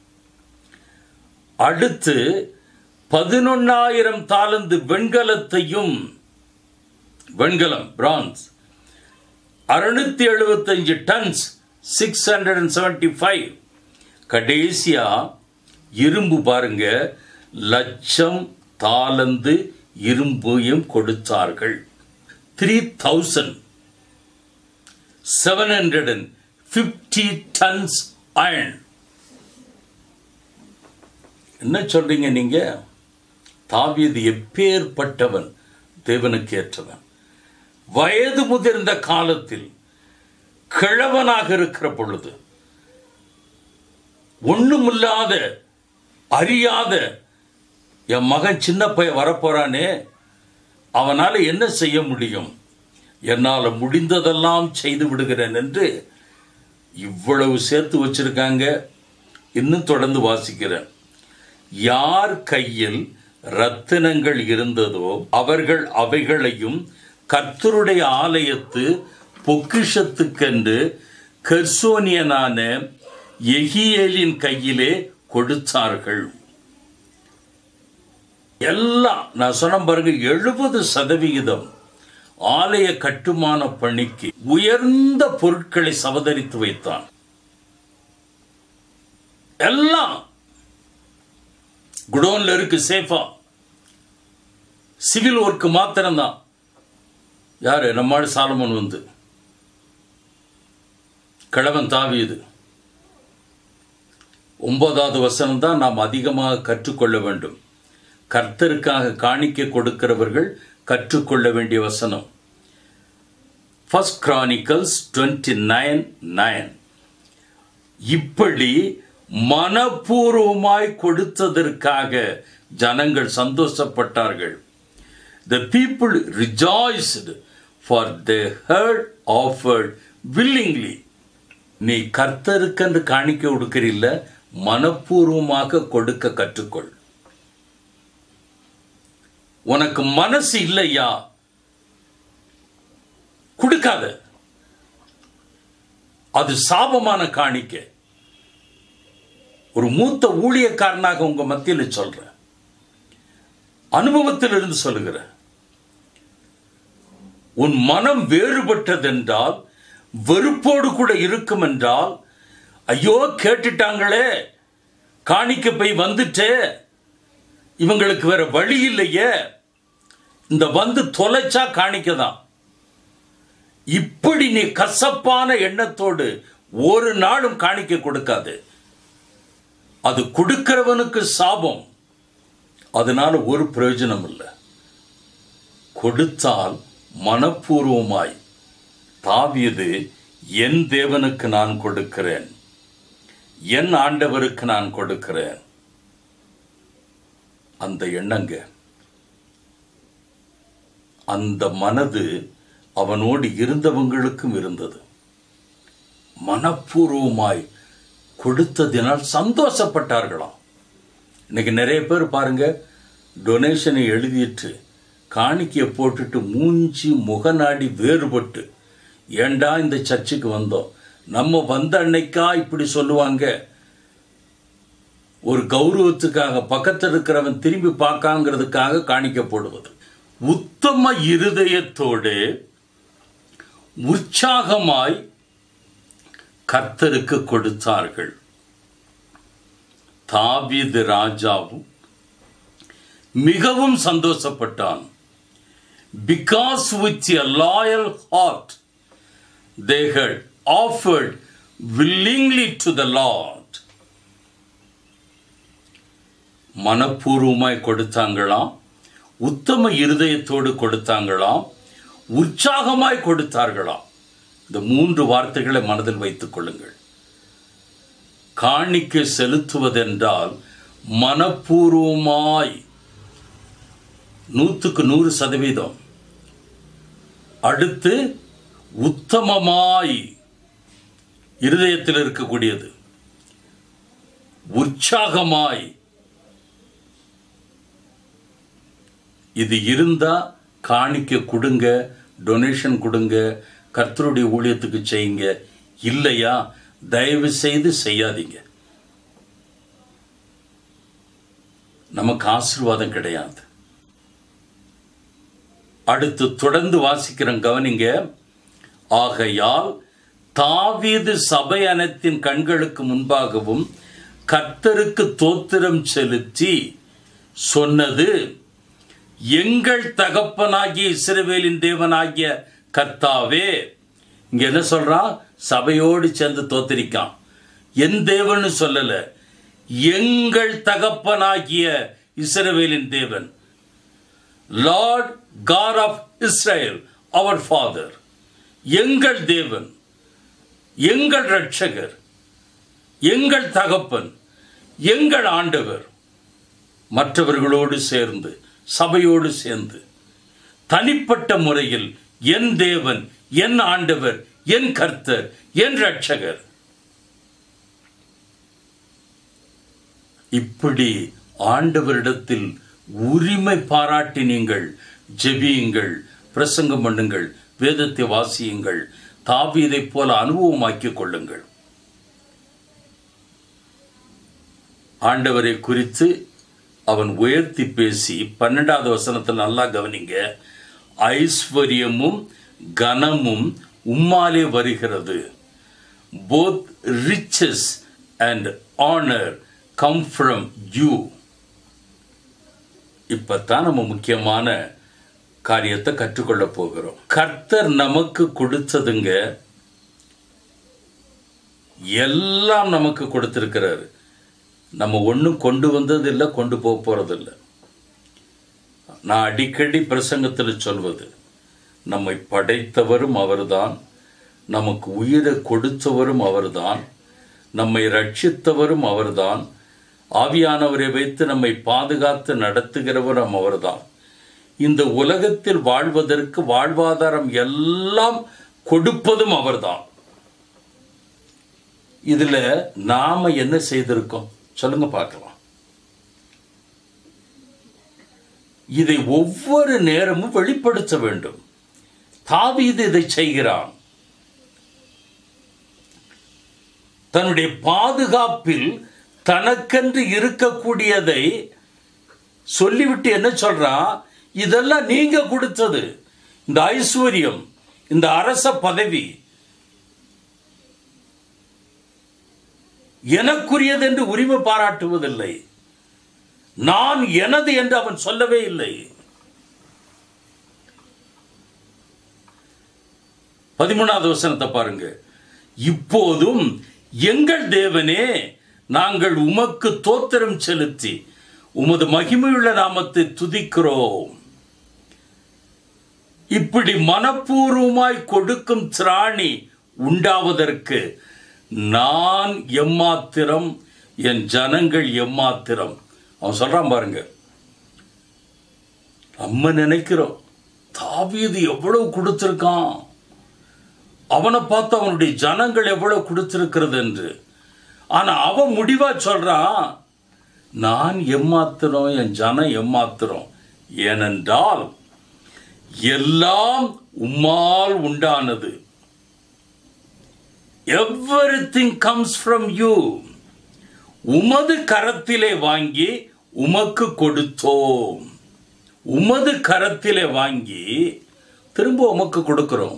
அடுத்து பதினொன்னாயிரம் தாளந்து வெண்கலத்தையும் வெண்கலம் பிரான்ஸ் அறுநூத்தி எழுபத்தஞ்சு tons six hundred and seventy five கடைசியா இரும்பு பாருங்க லட்சம் தாளந்து இரும்பையும் கொடுத்தார்கள் three thousand seven hundred and fifty tons iron என்ன சொல்றீங்க நீங்க தாவீது எப்பேற்பட்டவன் தேவனுக்கு ஏற்றவன் வயது முதிர்ந்த காலத்தில் கிழவனாக இருக்கிற பொழுது ஒண்ணுமில்லாத அறியாத என் மகன் சின்ன பையன் வரப்போறானே அவனால என்ன செய்ய முடியும் என்னால் முடிந்ததெல்லாம் செய்து விடுகிறேன் என்று இவ்வளவு சேர்த்து வச்சிருக்காங்க இன்னும் தொடர்ந்து வாசிக்கிறேன் யார் கையில் ரத்தினங்கள் இருந்ததோ அவர்கள் அவைகளையும் கர்த்தருடைய ஆலயத்து பொக்கிஷத்துக்கென்று கெர்சோனியனான எகியேலின் கையிலே கொடுத்தார்கள் எல்லாம் நான் சொன்ன பாருங்க எழுபது சதவிகிதம் ஆலய கட்டுமான பணிக்கு உயர்ந்த பொருட்களை சவதரித்து வைத்தான் எல்லாம் குடோன்ல இருக்கு சேஃபா சிவில் ஒர்க் மாத்திரம்தான் யாரு நம்மாடு சாலமன் வந்து கிழவன் தாவியது ஒன்பதாவது வசனம் தான் நாம் அதிகமாக கற்றுக்கொள்ள வேண்டும் கர்த்தருக்காக காணிக்கை கொடுக்கிறவர்கள் கற்றுக்கொள்ள வேண்டிய வசனம் first Chronicles twenty nine nine இப்படி மனப்பூர்வமாய் கொடுத்ததற்காக ஜனங்கள் சந்தோஷப்பட்டார்கள் the people rejoiced for they heard offered willingly நீ கர்த்தருக்கென்று காணிக்க கொடுக்கிறீல்ல மனப்பூர்வமாக கொடுக்க கற்றுக்கொள் உனக்கு மனசு இல்லையா கொடுக்காத அது சாபமான காணிக்க ஒரு மூத்த ஊழியக்காரனாக உங்க மத்தியில் சொல்றேன் அனுபவத்தில் இருந்து சொல்லுகிறேன் உன் மனம் வேறுபட்டதென்றால் வெறுப்போடு கூட இருக்கும் என்றால் ஐயோ கேட்டுட்டாங்களே காணிக்க போய் வந்துட்டே இவங்களுக்கு வேற வழி இல்லையே இந்த வந்து தொலைச்சா காணிக்கதான் இப்படி நீ கசப்பான எண்ணத்தோடு ஒரு நாளும் காணிக்க கொடுக்காது அது கொடுக்கிறவனுக்கு சாபம் அதனால ஒரு பிரயோஜனம் இல்லை கொடுத்தால் மனப்பூர்வமாய் தாவியது என் தேவனுக்கு நான் கொடுக்கிறேன் என் ஆண்டவருக்கு நான் கொடுக்கிறேன் அந்த எண்ணங்க அந்த மனது அவனோடு இருந்தவங்களுக்கும் இருந்தது மனப்பூர்வமாய் கொடுத்ததினால் சந்தோஷப்பட்டார்களாம் இன்னைக்கு நிறைய பேர் பாருங்க டொனேஷனை எழுதிட்டு காணிக்கையை போட்டுட்டு மூஞ்சி முகநாடி வேறுபட்டு ஏண்டா இந்த சர்ச்சுக்கு வந்தோம் நம்ம வந்த அன்னைக்கா இப்படி சொல்லுவாங்க ஒரு கௌரவத்துக்காக பக்கத்தில் இருக்கிறவன் திரும்பி பார்க்காங்கிறதுக்காக காணிக்க போடுவது உத்தம இருதயத்தோடு உற்சாகமாய் கர்த்தருக்கு கொடுத்தார்கள் தாவீது ராஜாவும் மிகவும் சந்தோஷப்பட்டான் because with a loyal heart they had offered willingly to the Lord மனப்பூர்வமாய் கொடுத்தாங்களாம் உத்தம இருதயத்தோடு கொடுத்தாங்களாம் உற்சாகமாய் கொடுத்தார்களாம் இந்த மூன்று வார்த்தைகளை மனதில் வைத்துக் கொள்ளுங்கள் காணிக்கை செலுத்துவதென்றால் மனப்பூர்வமாய் நூற்றுக்கு நூறு சதவீதம் அடுத்து உத்தமமாய் இருதயத்தில் இருக்கக்கூடியது உற்சாகமாய் இது இருந்தா காணிக்க கொடுங்க டொனேஷன் கொடுங்க கர்த்தருடைய ஊழியத்துக்கு செய்யுங்க இல்லையா தயவு செய்து செய்யாதீங்க நமக்கு ஆசீர்வாதம் கிடையாது அடுத்து தொடர்ந்து வாசிக்கிறோம் கவனிங்க ஆகையால் தாவீது சபை அனைத்தின் கண்களுக்கு முன்பாகவும் கர்த்தருக்கு தோத்திரம் செலுத்தி சொன்னது எங்கள் தகப்பனாகிய இஸ்ரவேலின் தேவனாகிய கர்த்தாவே இங்க என்ன சொல்றான் சபையோடு சேர்ந்து தோத்திரிக்கான் என் தேவன் சொல்லல எங்கள் தகப்பனாகிய இஸ்ரவேலின் தேவன் லார்ட் காட் ஆஃப் இஸ்ரேல் அவர் ஃபாதர் எங்கள் தேவன் எங்கள் ரட்சகர் எங்கள் தகப்பன் எங்கள் ஆண்டவர் மற்றவர்களோடு சேர்ந்து சபையோடு சேர்ந்து தனிப்பட்ட முறையில் என் தேவன் என் ஆண்டவர் என் கர்த்தர் என் ரட்சகர் இப்படி ஆண்டவரிடத்தில் உரிமை பாராட்டி நீங்கள் ஜெபியுங்கள் பிரசங்கம் பண்ணுங்கள் வேதத்தை வாசியுங்கள் தாவீதைப் போல அனுபவமாக்கிக் கொள்ளுங்கள் ஆண்டவரை குறித்து அவன் உயர்த்தி பேசி பன்னெண்டாவது வசனத்தில் நல்லா கவனிங்க ஐஸ்வர்யமும் கனமும் உம்மாலே வருகிறது both riches and honour come from you இப்பத்தான் நம்ம முக்கியமான காரியத்தை கற்றுக்கொள்ள போகிறோம் கர்த்தர் நமக்கு கொடுத்ததுங்க எல்லாம் நமக்கு கொடுத்திருக்கிறாரு நம்ம ஒன்றும் கொண்டு வந்தது இல்லை கொண்டு போக போறது இல்லை நான் அடிக்கடி பிரசங்கத்தில் சொல்வது நம்மை படைத்தவரும் அவர்தான் நமக்கு உயிரை கொடுத்தவரும் அவர்தான் நம்மை ரட்சித்தவரும் அவர்தான் ஆவியானவரை வைத்து நம்மை பாதுகாத்து நடத்துகிறவரும் அவர்தான் இந்த உலகத்தில் வாழ்வதற்கு வாழ்வாதாரம் எல்லாம் கொடுப்பதும் அவர்தான் இதுல நாம என்ன செய்திருக்கோம் சொல்லுங்க பார்க்கலாம் இதை ஒவ்வொரு நேரமும் வெளிப்படுத்த வேண்டும் தாவீது இதை செய்கிறான் தன்னுடைய பாதுகாப்பில் தனக்கென்று இருக்கக்கூடியதை சொல்லிவிட்டு என்ன சொல்றான் இதெல்லாம் நீங்க கொடுத்தது இந்த ஐஸ்வர்யம் இந்த அரச பதவி எனக்குரியது என்று உரிமை பாராட்டுவதில்லை நான் எனது என்று அவன் சொல்லவே இல்லை பதிமூணாவது வசனத்தை பாருங்க இப்போதும் எங்கள் தேவனே நாங்கள் உமக்கு தோத்திரம் செலுத்தி உமது மகிமையுள்ள நாமத்தை துதிக்கிறோம் இப்படி மனப்பூர்வமாய் கொடுக்கும் திராணி உண்டாவதற்கு நான் எம்மாத்திரம் என் ஜனங்கள் எம்மாத்திரம் அவன் சொல்றான் பாருங்க நம்ம நினைக்கிறோம் தாவீது எவ்வளவு கொடுத்திருக்கான் அவனை பார்த்து அவனுடைய ஜனங்கள் எவ்வளவு கொடுத்திருக்கிறது என்று ஆனா அவன் முடிவா சொல்றான் நான் எம்மாத்திரம் என் ஜனம் எம்மாத்திரம் ஏனென்றால் எல்லாம் உம்மால் உண்டானது everything comes from you உமது கரத்திலே வாங்கி உமக்கு கொடுத்தோம் உமது கரத்திலே வாங்கி திரும்ப உமக்கு கொடுக்கிறோம்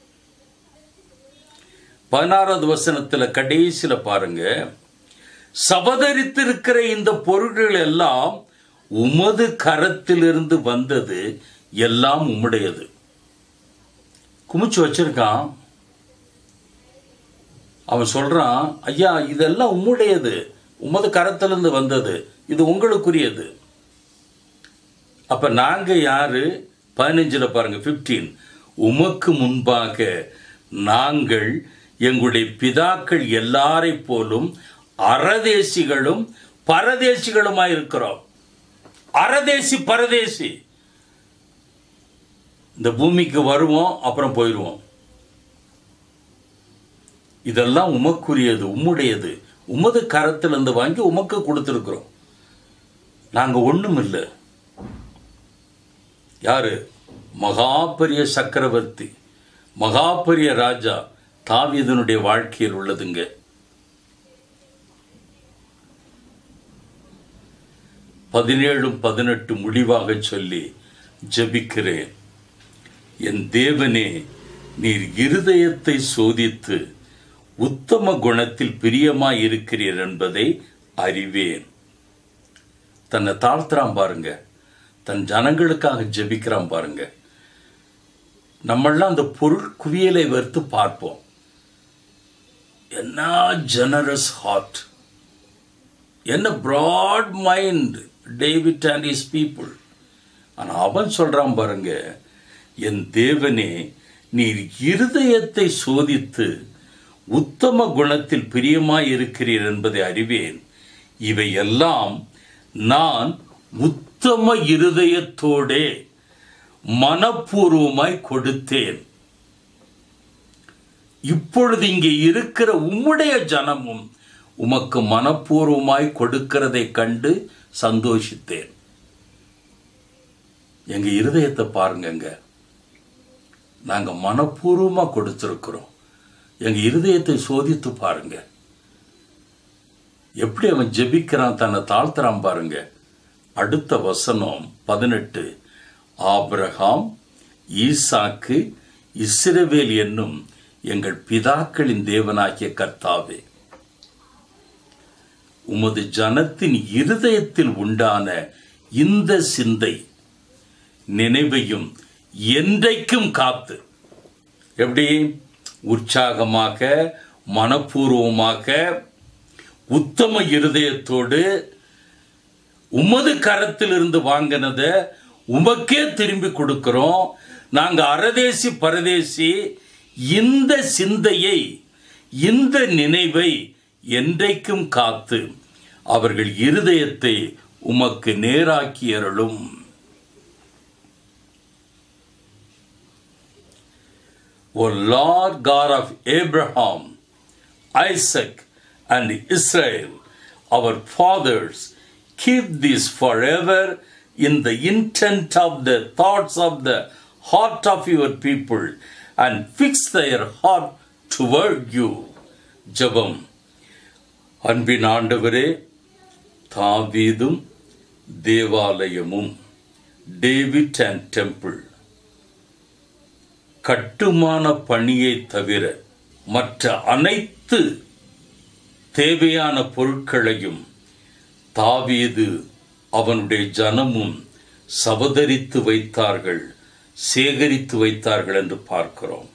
பதினாறாவது வசனத்துல கடைசியில பாருங்க சபதரித்திருக்கிற இந்த பொருட்கள் எல்லாம் உமது கரத்திலிருந்து வந்தது எல்லாம் உம்முடையது குமிச்சு வச்சிருக்கான் அவன் சொல்றான் ஐயா இதெல்லாம் உம்முடையது உமது கரத்திலிருந்து வந்தது இது உங்களுக்குரியது அப்ப நாங்க யாரு பதினஞ்சுல பாருங்க 15 உமக்கு முன்பாக நாங்கள் எங்களுடைய பிதாக்கள் எல்லாரை போலும் அறதேசிகளும் பரதேசிகளுமாய் இருக்கிறோம் அறதேசி பரதேசி இந்த பூமிக்கு வருவோம் அப்புறம் போயிடுவோம் இதெல்லாம் உமக்குரியது உம்முடையது உமது கரத்திலிருந்து வாங்கி உமக்கு கொடுத்துருக்குறோம் நாங்க ஒண்ணும் இல்லை யாரு மகாபெரிய சக்கரவர்த்தி மகாபெரிய ராஜா தாவீதனுடைய வாழ்க்கையில் உள்ளதுங்க பதினேழும் பதினெட்டு முடிவாக சொல்லி ஜெபிக்கிறேன் என் தேவனே நீர் இருதயத்தை சோதித்து உத்தம குணத்தில் பிரியமாய் இருக்கிறீர் என்பதை அறிவேன் தன்னை தாழ்த்துறான் பாருங்க தன் ஜனங்களுக்காக ஜெபிக்கிறான் பாருங்க நம்மெல்லாம் அந்த பொருள் குவியலை வெறுத்து பார்ப்போம் என்ன ஜெனரஸ் ஹார்ட் என்ன broad mind David and his people ஆனா அவன் சொல்றான் பாருங்க என் தேவனே நீர் இருதயத்தை சோதித்து உத்தம குணத்தில் பிரியமாய் இருக்கிறீர் என்பதை அறிவேன் இவை எல்லாம் நான் உத்தம இருதயத்தோடே மனப்பூர்வமாய் கொடுத்தேன் இப்பொழுது இங்கே இருக்கிற உம்முடைய ஜனமும் உமக்கு மனப்பூர்வமாய் கொடுக்கிறதை கண்டு சந்தோஷித்தேன் எங்க இருதயத்தை பாருங்கங்க நாங்க மனப்பூர்வமா கொடுத்திருக்கிறோம் எங்க இருதயத்தை சோதித்து பாருங்க எப்படி அவன் ஜெபிக்கிறான் தன்னை தாழ்த்துறான் பாருங்க அடுத்த வசனம் பதினெட்டு ஆபிரகாம் ஈசாக்கு இஸ்ரவேல் என்னும் எங்கள் பிதாக்களின் தேவனாகிய கர்த்தாவே உமது ஜனத்தின் இருதயத்தில் உண்டான இந்த சிந்தை நினைவையும் என்றைக்கும் காத்து எப்படி உற்சாகமாக மனப்பூர்வமாக உத்தம இருதயத்தோடு உமது கரத்தில் இருந்து வாங்கினத உமக்கே திரும்பி கொடுக்கிறோம் நாங்க அரதேசி பரதேசி இந்த சிந்தையை இந்த நினைவை என்றைக்கும் காத்து அவர்கள் இருதயத்தை உமக்கு நேராக்கி அருளும் O Lord God of Abraham, Isaac, and Israel, our fathers, keep this forever in the intent of the thoughts of the heart of your people and fix their heart toward you. ஜெபம் அன்பின் ஆண்டவரே தாவீதும் தேவாலயமும் David and temple கட்டுமான பணியை தவிர மற்ற அனைத்து தேவையான பொருட்களையும் தாவீது அவனுடைய ஜனமும் சவதரித்து வைத்தார்கள் சேகரித்து வைத்தார்கள் என்று பார்க்கிறோம்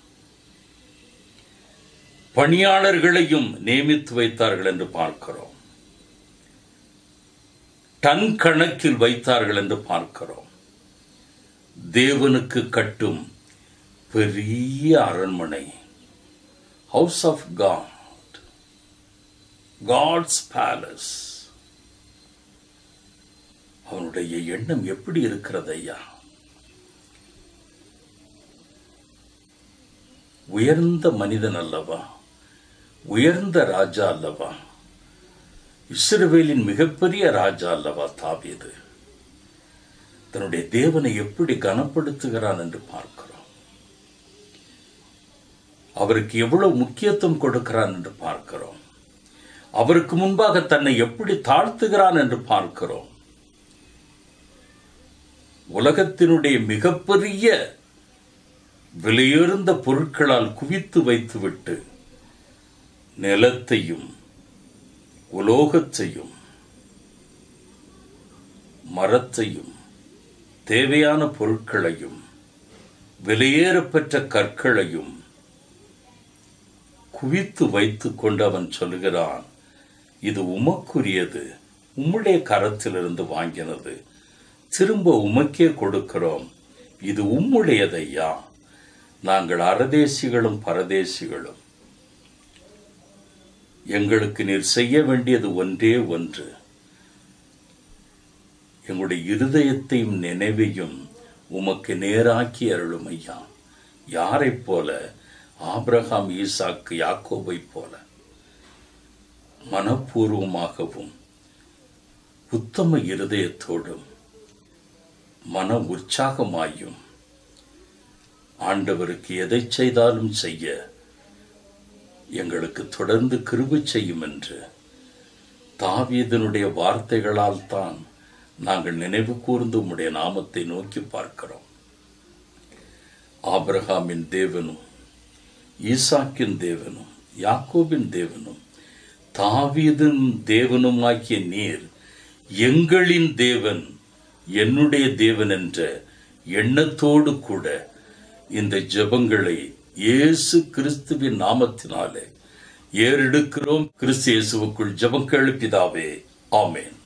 பணியாளர்களையும் நியமித்து வைத்தார்கள் என்று பார்க்கிறோம் டன் கணக்கில் வைத்தார்கள் என்று பார்க்கிறோம் தேவனுக்கு கட்டும் பெரிய அரண்மனை house of God God's palace அவனுடைய எண்ணம் எப்படி இருக்கிறது ஐயா உயர்ந்த மனிதன் அல்லவா உயர்ந்த ராஜா அல்லவா இஸ்ரவேலின் மிகப்பெரிய ராஜா அல்லவா தாவீது தன்னுடைய தேவனை எப்படி கனப்படுத்துகிறான் என்று பார்க்கிறோம் அவருக்கு எவ்வளவு முக்கியத்துவம் கொடுக்கிறான் என்று பார்க்கிறோம் அவருக்கு முன்பாக தன்னை எப்படி தாழ்த்துகிறான் என்று பார்க்கிறோம் உலகத்தினுடைய மிகப்பெரிய விலையுயர்ந்த பொருட்களால் குவித்து வைத்துவிட்டு நிலத்தையும் உலோகத்தையும் மரத்தையும் தேவையான பொருட்களையும் விலையேறப்பெற்ற கற்களையும் குவித்து வைத்துக் கொண்டு அவன் சொல்கிறான் இது உமக்குரியது உம்முடைய கரத்திலிருந்து வாங்கினது திரும்ப உமக்கே கொடுக்கிறோம் இது உம்முடையதையா நாங்கள் அரதேசிகளும் பரதேசிகளும் எங்களுக்கு நீர் செய்ய வேண்டியது ஒன்றே ஒன்று எங்களுடைய இருதயத்தையும் நினைவையும் உமக்கு நேராக்கி அருளும் ஐயா யாரைப் போல ஆபிரகாம் ஈசாக்கு யாக்கோபைப் போல மனப்பூர்வமாகவும் உத்தம இருதயத்தோடும் மன உற்சாகமாயும் ஆண்டவருக்கு எதை செய்தாலும் செய்ய எங்களுக்கு தொடர்ந்து கிருபை செய்யும் என்று தாவீதனுடைய வார்த்தைகளால் தான் நாங்கள் நினைவு கூர்ந்து உம்முடைய நாமத்தை நோக்கி பார்க்கிறோம் ஆபிரகாமின் தேவனும் ஈசாக்கின் தேவனும் யாக்கோபின் தேவனும் தாவீதின் தேவனுமாகிய நீர் எங்களின் தேவன் என்னுடைய தேவன் என்ற எண்ணத்தோடு கூட இந்த ஜெபங்களை இயேசு கிறிஸ்துவின் நாமத்தினாலே ஏறெடுக்கிறோம் கிறிஸ்து இயேசுவுக்குள் ஜெபம் கேளு பிதாவே ஆமென்